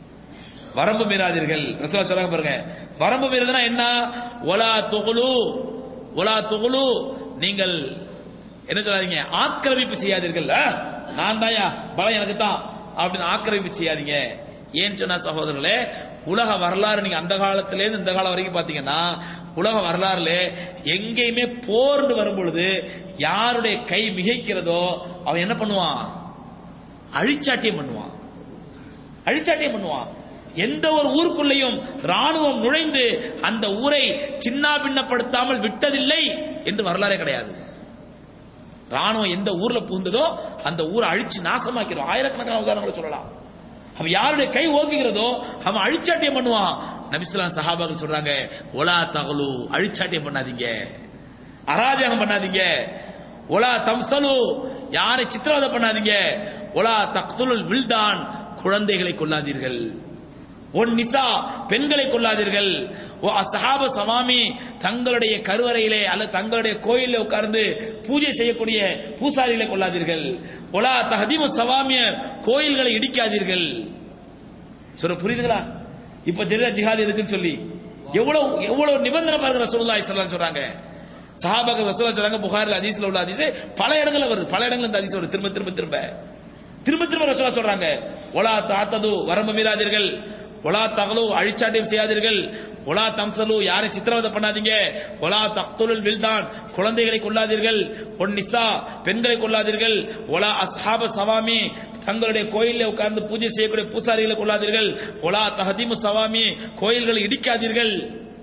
வரம்பு மீறாதீர்கள் ரசூலா சொல்றாங்க பாருங்க வரம்பு மீறதுனா என்ன ஒலா துகுலு ஒலா துகுலு நீங்கள் என்ன சொல்லாதீங்க ஆக்கிரமிப்பு செய்யாதீர்கள் ஆ, நான் தாயா பலம் எனக்கு தான் அப்படின்னு ஆக்கிரமிப்பு செய்யாதீங்க ஏன்னு சொன்னா சகோதரர்களே உலக வரலாறு நீங்க அந்த காலத்துல இருந்து இந்த காலம் வரைக்கும் பாத்தீங்கன்னா உலக வரலாறுல எங்கேயுமே போர்னு வரும் பொழுது யாருடைய கை மிகைக்கிறதோ அவன் என்ன பண்ணுவான் அழிச்சாட்டியம் பண்ணுவான் அழிச்சாட்டியம் பண்ணுவான் எந்த ஒரு ஊருக்குள்ளேயும் ராணுவம் நுழைந்து அந்த ஊரை சின்னா பின்னப்படுத்தாமல் விட்டதில்லை என்று வரலாறே கிடையாது ராணுவம் எந்த ஊர்ல புகுந்ததோ அந்த ஊரை அழிச்சு நாசமாக்கிடும் ஆயிரக்கணக்கான உதாரணங்களை சொல்லலாம் அவன் யாருடைய கை ஓங்குகிறதோ அவன் அழிச்சாட்டியம் பண்ணுவான் நபிசுலாம் சஹாபாக்கள் சொல்றாங்க ஒலா தகலு அழிச்சாட்டியம் பண்ணாதீங்க அராஜகம் பண்ணாதீங்க ஒலா தம்சலு யாரை சித்திரவதை பண்ணாதீங்க ஒலா தக்துலுல் வில்தான் குழந்தைகளை கொள்ளாதீர்கள் ஒன் நிசா பெண்களை கொள்ளாதீர்கள் ஓ அசஹாப சமாமி தங்களுடைய கருவறையிலே அல்லது தங்களுடைய கோயிலில் உட்கார்ந்து பூஜை செய்யக்கூடிய பூசாரிகளை கொள்ளாதீர்கள் ஒலா தஹதீமு சவாமிய கோயில்களை இடிக்காதீர்கள் சொல்ற புரியுதுங்களா இப்ப தெரியுதா ஜிஹாத் எதுக்குன்னு சொல்லி எவ்வளவு எவ்வளவு நிபந்தனை பாருங்க ரசூலுல்லாஹி ஸல்லல்லாஹு அலைஹி சொல்றாங்க சஹாபாக்கள் ரசூலுல்லாஹி சொல்றாங்க புகாரில் ஹதீஸ்ல உள்ள ஹதீஸ் பல இடங்கள்ல வருது பல இடங்கள்ல இந்த ஹதீஸ் வருது திரும்ப திரும்ப திரும்ப திரும்ப திரும்ப ரசூலா சொல்றாங்க ஒலா தாத்தது வரம்பு மீறாதீர்கள் ஒலா தகலு அழிச்சாட்டியம் செய்யாதீர்கள் ஒலா தம்சலு யாரை சித்திரவதை பண்ணாதீங்க ஒலா தக்துலுல் வில்தான் குழந்தைகளை கொள்ளாதீர்கள் ஒன் நிசா பெண்களை கொள்ளாதீர்கள் ஒலா அஸ்ஹாப சவாமி தங்களுடைய கோயிலில் உட்கார்ந்து பூஜை செய்யக்கூடிய பூசாரிகளை கொள்ளாதீர்கள் ஒலா தஹதீமு சவாமி கோயில்களை இடிக்காதீர்கள்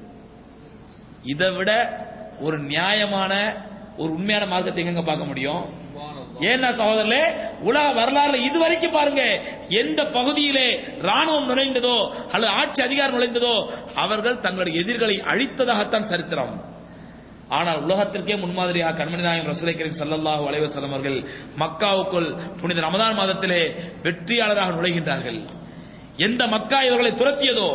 இதை விட ஒரு நியாயமான ஒரு உண்மையான மார்க்கத்தை எங்க பார்க்க முடியும் ஏன்னா சகோதரர்களே உலக வரலாறுல இதுவரைக்கும் பாருங்க எந்த பகுதியிலே ராணுவம் நுழைந்ததோ அல்லது ஆட்சி அதிகாரம் நுழைந்ததோ அவர்கள் தங்களுடைய எதிர்களை அழித்ததாகத்தான் சரித்திரம் ஆனால் உலகத்திற்கே முன்மாதிரியாக கண்மணி நாயகம் ரசூலை கரீம் சல்லல்லாஹு அலைஹி வஸல்லம் அவர்கள் மக்காவுக்குள் புனித ரமதான் மாதத்திலே வெற்றியாளராக நுழைகின்றார்கள் எந்த மக்கா இவர்களை துரத்தியதோ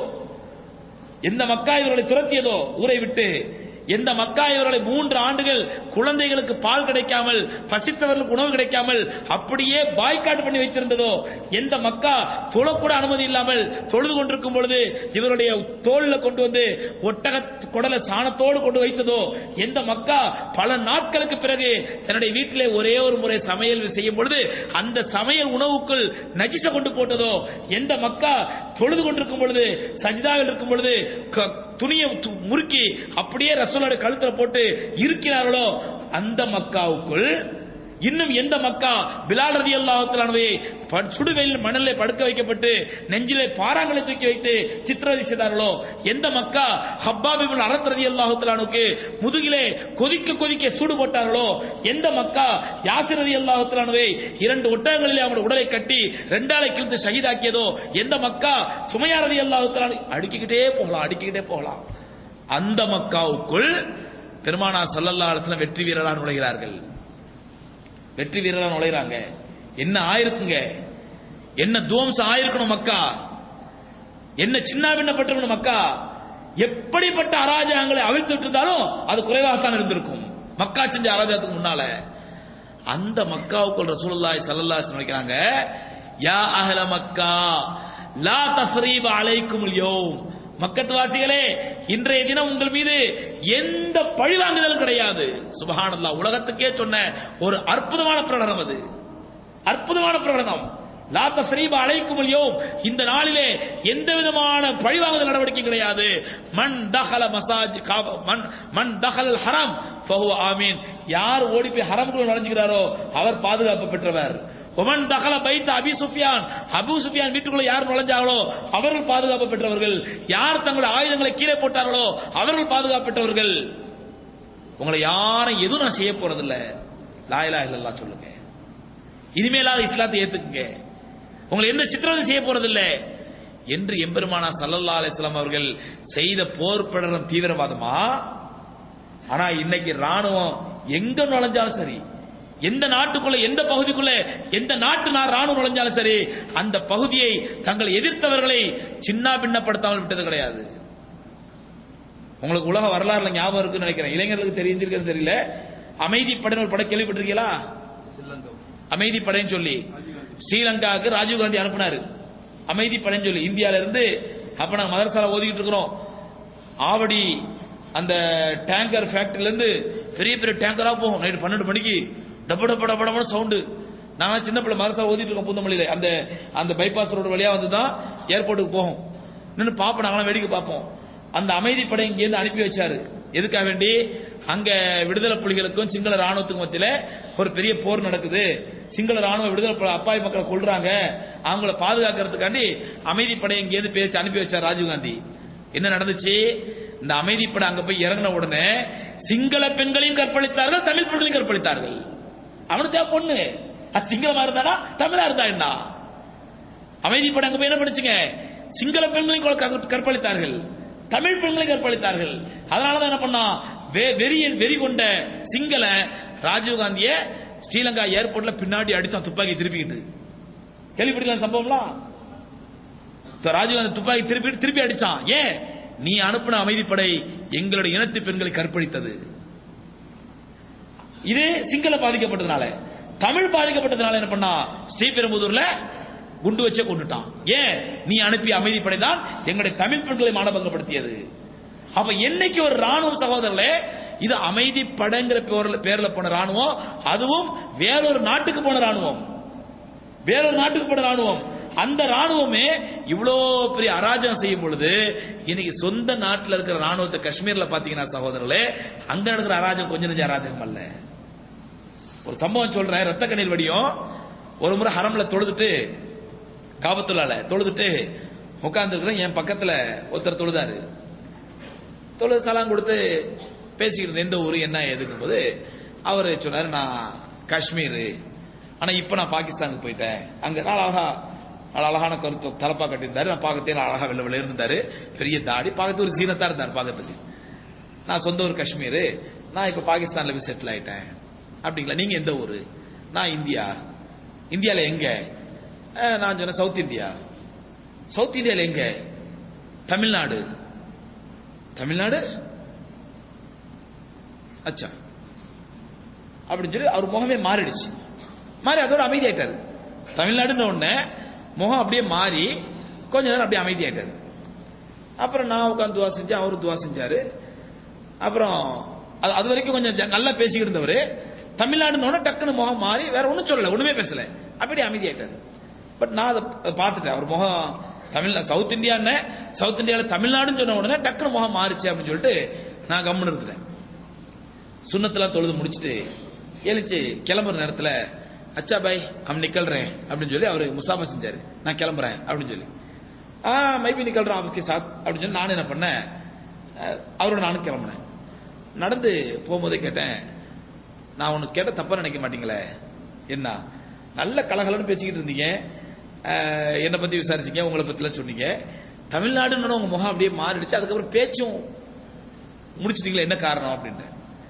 எந்த மக்கா இவர்களை துரத்தியதோ ஊரை விட்டு எந்த மக்கா இவர்களை மூன்று ஆண்டுகள் குழந்தைகளுக்கு பால் கிடைக்காமல் பசித்தவர்களுக்கு உணவு கிடைக்காமல் அப்படியே பாய்காட் பண்ணி வைத்திருந்ததோ எந்த மக்கா தொழக்கூட அனுமதி இல்லாமல் தொழுது கொண்டிருக்கும் பொழுது இவருடைய தோல்ல கொண்டு வந்து ஒட்டக குடல சாணத்தோடு கொண்டு வைத்ததோ எந்த மக்கா பல நாட்களுக்கு பிறகு தன்னுடைய வீட்டிலே ஒரே ஒரு முறை சமையல் செய்யும் பொழுது அந்த சமையல் உணவுக்குள் நஜிச கொண்டு போட்டதோ எந்த மக்கா தொழுது கொண்டிருக்கும் பொழுது சஜிதாவில் இருக்கும் பொழுது க- துணியை து- முறுக்கி அப்படியே ரசூலோட கழுத்துல போட்டு இருக்கிறார்களோ அந்த மக்காவுக்குள் இன்னும் எந்த மக்கா பிலால் ரதி அல்லாஹுத்தலானவை சுடுவெயில் மணலிலே படுக்க வைக்கப்பட்டு நெஞ்சிலே பாறாங்களை தூக்கி வைத்து சித்திரவதை செய்தார்களோ எந்த மக்கா ஹப்பாபிபுல் அரத் ரதி அல்லாஹுத்தலானுக்கு முதுகிலே கொதிக்க கொதிக்க சூடு போட்டார்களோ எந்த மக்கா யாசிர் ரதி அல்லாஹுத்தலானுவை இரண்டு ஒட்டகங்களிலே அவருடைய உடலை கட்டி ரெண்டாளை கிழித்து ஷஹீதாக்கியதோ எந்த மக்கா சுமையா ரதி அல்லாஹுத்தலானு அடுக்கிக்கிட்டே போகலாம் அடுக்கிக்கிட்டே போகலாம் அந்த மக்காவுக்குள் பெருமானா சல்லல்லா அலுவலம் வெற்றி வீரராக நுழைகிறார்கள் வெற்றி வீரரா நுழைகிறாங்க என்ன ஆயிருக்குங்க என்ன துவம்சம் ஆயிருக்கணும் மக்கா என்ன சின்ன பின்னப்பட்டிருக்கணும் மக்கா எப்படிப்பட்ட அராஜகங்களை அவிழ்த்து இருந்தாலும் அது குறைவாகத்தான் இருந்திருக்கும் மக்கா செஞ்ச அராஜகத்துக்கு முன்னால அந்த மக்காவுக்குள் ரசூலுல்லாஹி ஸல்லல்லாஹு அலைஹி வஸல்லம் வைக்கிறாங்க யா அஹ்ல மக்கா லா தஸ்ரீப அலைக்கும் யௌம் மக்கத்து வாசிகளே இன்றைய தினம் உங்கள் மீது எந்த பழிவாங்குதலும் கிடையாது சுபஹானல்லாஹ் உலகத்துக்கே சொன்ன ஒரு அற்புதமான பிரகடனம் அது அற்புதமான பிரகடனம் லா தஸ்ரீப அலைக்கும் யௌம் இந்த நாளிலே எந்த விதமான பழிவாங்குதல் நடவடிக்கை கிடையாது மன் தஹல மசாஜ் காப- மன் மன் தஹல் ஹரம் ஃபஹுவ ஆமீன் யார் ஓடி போய் ஹரம்குள்ள நுழைஞ்சுகிறாரோ அவர் பாதுகாப்பு பெற்றவர் ஒமன் தகல பைத்த அபி சுஃபியான் அபு சுஃபியான் வீட்டுக்குள்ள யார் நுழைஞ்சாங்களோ அவர்கள் பாதுகாப்பு பெற்றவர்கள் யார் தங்களுடைய ஆயுதங்களை கீழே போட்டார்களோ அவர்கள் பாதுகாப்பு பெற்றவர்கள் உங்களை யாரும் எதுவும் நான் செய்ய போறதில்ல லாயிலா இல்லல்லா சொல்லுங்க இனிமேலாவது இஸ்லாத்தை ஏத்துக்குங்க உங்களை எந்த சித்திரவதை செய்ய போறதில்ல என்று எம்பெருமானா சல்லல்லா அலிஸ்லாம் அவர்கள் செய்த போர் பிரகடனம் தீவிரவாதமா ஆனா இன்னைக்கு ராணுவம் எங்க நுழைஞ்சாலும் சரி எந்த நாட்டுக்குள்ள எந்த பகுதிக்குள்ள எந்த நாட்டு நான் ராணுவம் நுழைஞ்சாலும் சரி அந்த பகுதியை தங்கள் எதிர்த்தவர்களை சின்ன பின்னப்படுத்தாமல் விட்டது கிடையாது உங்களுக்கு உலக வரலாறுல ஞாபகம் இருக்குன்னு நினைக்கிறேன் இளைஞர்களுக்கு தெரிஞ்சிருக்கிறது தெரியல அமைதி படையினர் ஒரு படம் கேள்விப்பட்டிருக்கீங்களா அமைதி படைன்னு சொல்லி ஸ்ரீலங்காவுக்கு ராஜீவ் காந்தி அனுப்புனாரு அமைதி படைன்னு சொல்லி இந்தியால இருந்து அப்ப நாங்க மதரசால ஓதிக்கிட்டு இருக்கிறோம் ஆவடி அந்த டேங்கர் ஃபேக்டரியில இருந்து பெரிய பெரிய டேங்கரா போகும் நைட்டு பன்னெண்டு மணிக்கு டப்ப டப்ப டப்ப டப்ப சவுண்டு நாங்க சின்ன பிள்ளை மதரசா ஓதிட்டு இருக்கோம் பூந்தமல்லியில அந்த அந்த பைபாஸ் ரோடு வழியா வந்து தான் ஏர்போர்ட்டுக்கு போகும் நின்று பார்ப்போம் நாங்களாம் வேடிக்கை பார்ப்போம் அந்த அமைதி படை இங்கேருந்து அனுப்பி வச்சாரு எதுக்காக வேண்டி அங்க விடுதலை புலிகளுக்கும் சிங்கள ராணுவத்துக்கும் மத்தியில ஒரு பெரிய போர் நடக்குது சிங்கள ராணுவ விடுதலை புலி- அப்பாவி மக்களை கொல்றாங்க அவங்கள பாதுகாக்கிறதுக்காண்டி அமைதிப்படை இங்கேருந்து பேசி அனுப்பி வச்சார் ராஜீவ்காந்தி என்ன நடந்துச்சு இந்த அமைதிப்படை அங்க போய் இறங்கின உடனே சிங்கள பெண்களையும் கற்பழித்தார்கள் தமிழ் பெண்களையும் கற்பழித்தார்கள் அவனுக்கு தேவை பொண்ணு அது சிங்களமா இருந்தானா தமிழா இருந்தா என்ன அமைதிப்படை அங்க போய் என்ன படிச்சுங்க சிங்கள பெண்களையும் கொலை- கற்ப- கற்பழித்தார்கள் தமிழ் பெண்களையும் கற்பழித்தார்கள் அதனாலதான் என்ன பண்ணா வெ- வெறியன் வெறி கொண்ட சிங்கள ராஜீவ்காந்திய ஸ்ரீலங்கா ஏர்போர்ட்ல பின்னாடி அடிச்சான் துப்பாக்கி திருப்பிக்கிட்டு கேள்விப்பட்டீங்களா சம்பவம்லாம் இப்ப ராஜீவ்காந்தி துப்பாக்கி திருப்பி திருப்பி அடிச்சான் ஏன் நீ அனுப்பின அமைதிப்படை எங்களுடைய இனத்து பெண்களை கற்பழித்தது இது சிங்கள பாதிக்கப்பட்டதுனால தமிழ் பாதிக்கப்பட்டதுனால என்ன பண்ணா ஸ்ரீபெரும்புதூர்ல குண்டு வச்சே கொண்டுட்டான் ஏன் நீ அனுப்பிய அமைதிப்படை தான் எங்களுடைய தமிழ் பெண்களை மானபங்கப்படுத்தியது அப்ப என்னைக்கு ஒரு ராணுவம் சகோதரர்களே இது அமைதிப்படைங்கிற பேர்ல பேர்ல போன ராணுவம் அதுவும் வேறொரு நாட்டுக்கு போன ராணுவம் வேறொரு நாட்டுக்கு போன ராணுவம் அந்த ராணுவமே இவ்வளோ பெரிய அராஜகம் செய்யும் பொழுது இன்னைக்கு சொந்த நாட்டில் இருக்கிற ராணுவத்தை காஷ்மீர்ல பாத்தீங்கன்னா சகோதரர்களே அங்க நடக்கிற அராஜகம் கொஞ்சம் நெஞ்ச அராஜகம் அல்ல ஒரு சம்பவம் சொல்றேன் ரத்த கண்ணீர் வடியும் ஒரு முறை ஹரம்ல தொழுதுட்டு காபத்துள்ளால தொழுதுட்டு உட்கார்ந்து என் பக்கத்துல ஒருத்தர் தொழுதாரு தொழுது சலாம் கொடுத்து பேசிக்கிட்டு இருந்தேன், எந்த ஊரு என்ன ஏதுங்கும் போது அவர் சொன்னாரு நான் காஷ்மீர் ஆனா இப்ப நான் பாகிஸ்தானுக்கு போயிட்டேன் அங்க நாள் அழகா நாள் அழகான கருத்து தலப்பா கட்டியிருந்தாரு நான் பார்க்கத்தே நாள் அழகா வெள்ள வெள்ள இருந்தாரு பெரிய தாடி பார்க்கறது ஒரு சீனத்தா இருந்தார் பார்க்கறதுக்கு நான் சொந்த ஊர் காஷ்மீர் நான் இப்ப பாகிஸ்தான்ல போய் செட்டில் ஆயிட்டேன் அப்படிங்களா நீங்க எந்த ஊரு நான் இந்தியா இந்தியால எங்க அஹ், நான் சொன்னேன் சவுத் இந்தியா சவுத் இந்தியால எங்க தமிழ்நாடு தமிழ்நாடு அச்சா அப்படின்னு சொல்லி அவர் முகமே மாறிடுச்சு மாறி அதோட அமைதியாயிட்டாரு தமிழ்நாடுன்ற உடனே முகம் அப்படியே மாறி கொஞ்ச நேரம் அப்படியே அமைதியாயிட்டாரு அப்புறம் நான் உட்காந்து துவா செஞ்சேன் அவரு துவா செஞ்சாரு அப்புறம் அது அது வரைக்கும் கொஞ்சம் ஜ- நல்லா பேசிக்கிட்டு இருந்தவர் தமிழ்நாடுன்னு உடனே டக்குன்னு முகம் மாறி வேற ஒன்றும் சொல்லல ஒண்ணுமே பேசல அப்படியே அமைதியாயிட்டாரு பட் நான் அதை அதை பார்த்துட்டேன் அவர் முகம் தமிழ் சவுத் இந்தியான்னு சவுத் இந்தியாவில் தமிழ்நாடுன்னு சொன்ன உடனே டக்குன்னு முகம் மாறிச்சு அப்படின்னு சொல்லிட்டு நான் கம்முன்னு இருந்துட்டேன் சுண்ணத்தெல்லாம் தொழுது முடிச்சிட்டு எழுந்துச்சு கிளம்புற நேரத்துல அச்சா பாய் அவன் நிக்கல்றேன் அப்படின்னு சொல்லி அவரு முசாபா செஞ்சாரு நான் கிளம்புறேன் அப்படின்னு சொல்லி ஆ மைபி நிக்கல்றான் அவருக்கு சாத் அப்படின்னு சொல்லி நானும் என்ன பண்ணேன் அஹ், அவரோட நானும் கிளம்புனேன் நடந்து போகும்போதே கேட்டேன் நான் உனக்கு கேட்ட தப்பா நினைக்க மாட்டீங்களே என்ன நல்ல கலகலன்னு பேசிக்கிட்டு இருந்தீங்க அஹ், என்னை பத்தி விசாரிச்சீங்க உங்களை பத்திலாம் சொன்னீங்க தமிழ்நாடுன்னு உங்க முகம் அப்படியே மாறிடுச்சு அதுக்கப்புறம் பேச்சும் முடிச்சிட்டீங்களா என்ன காரணம் அப்படின்னு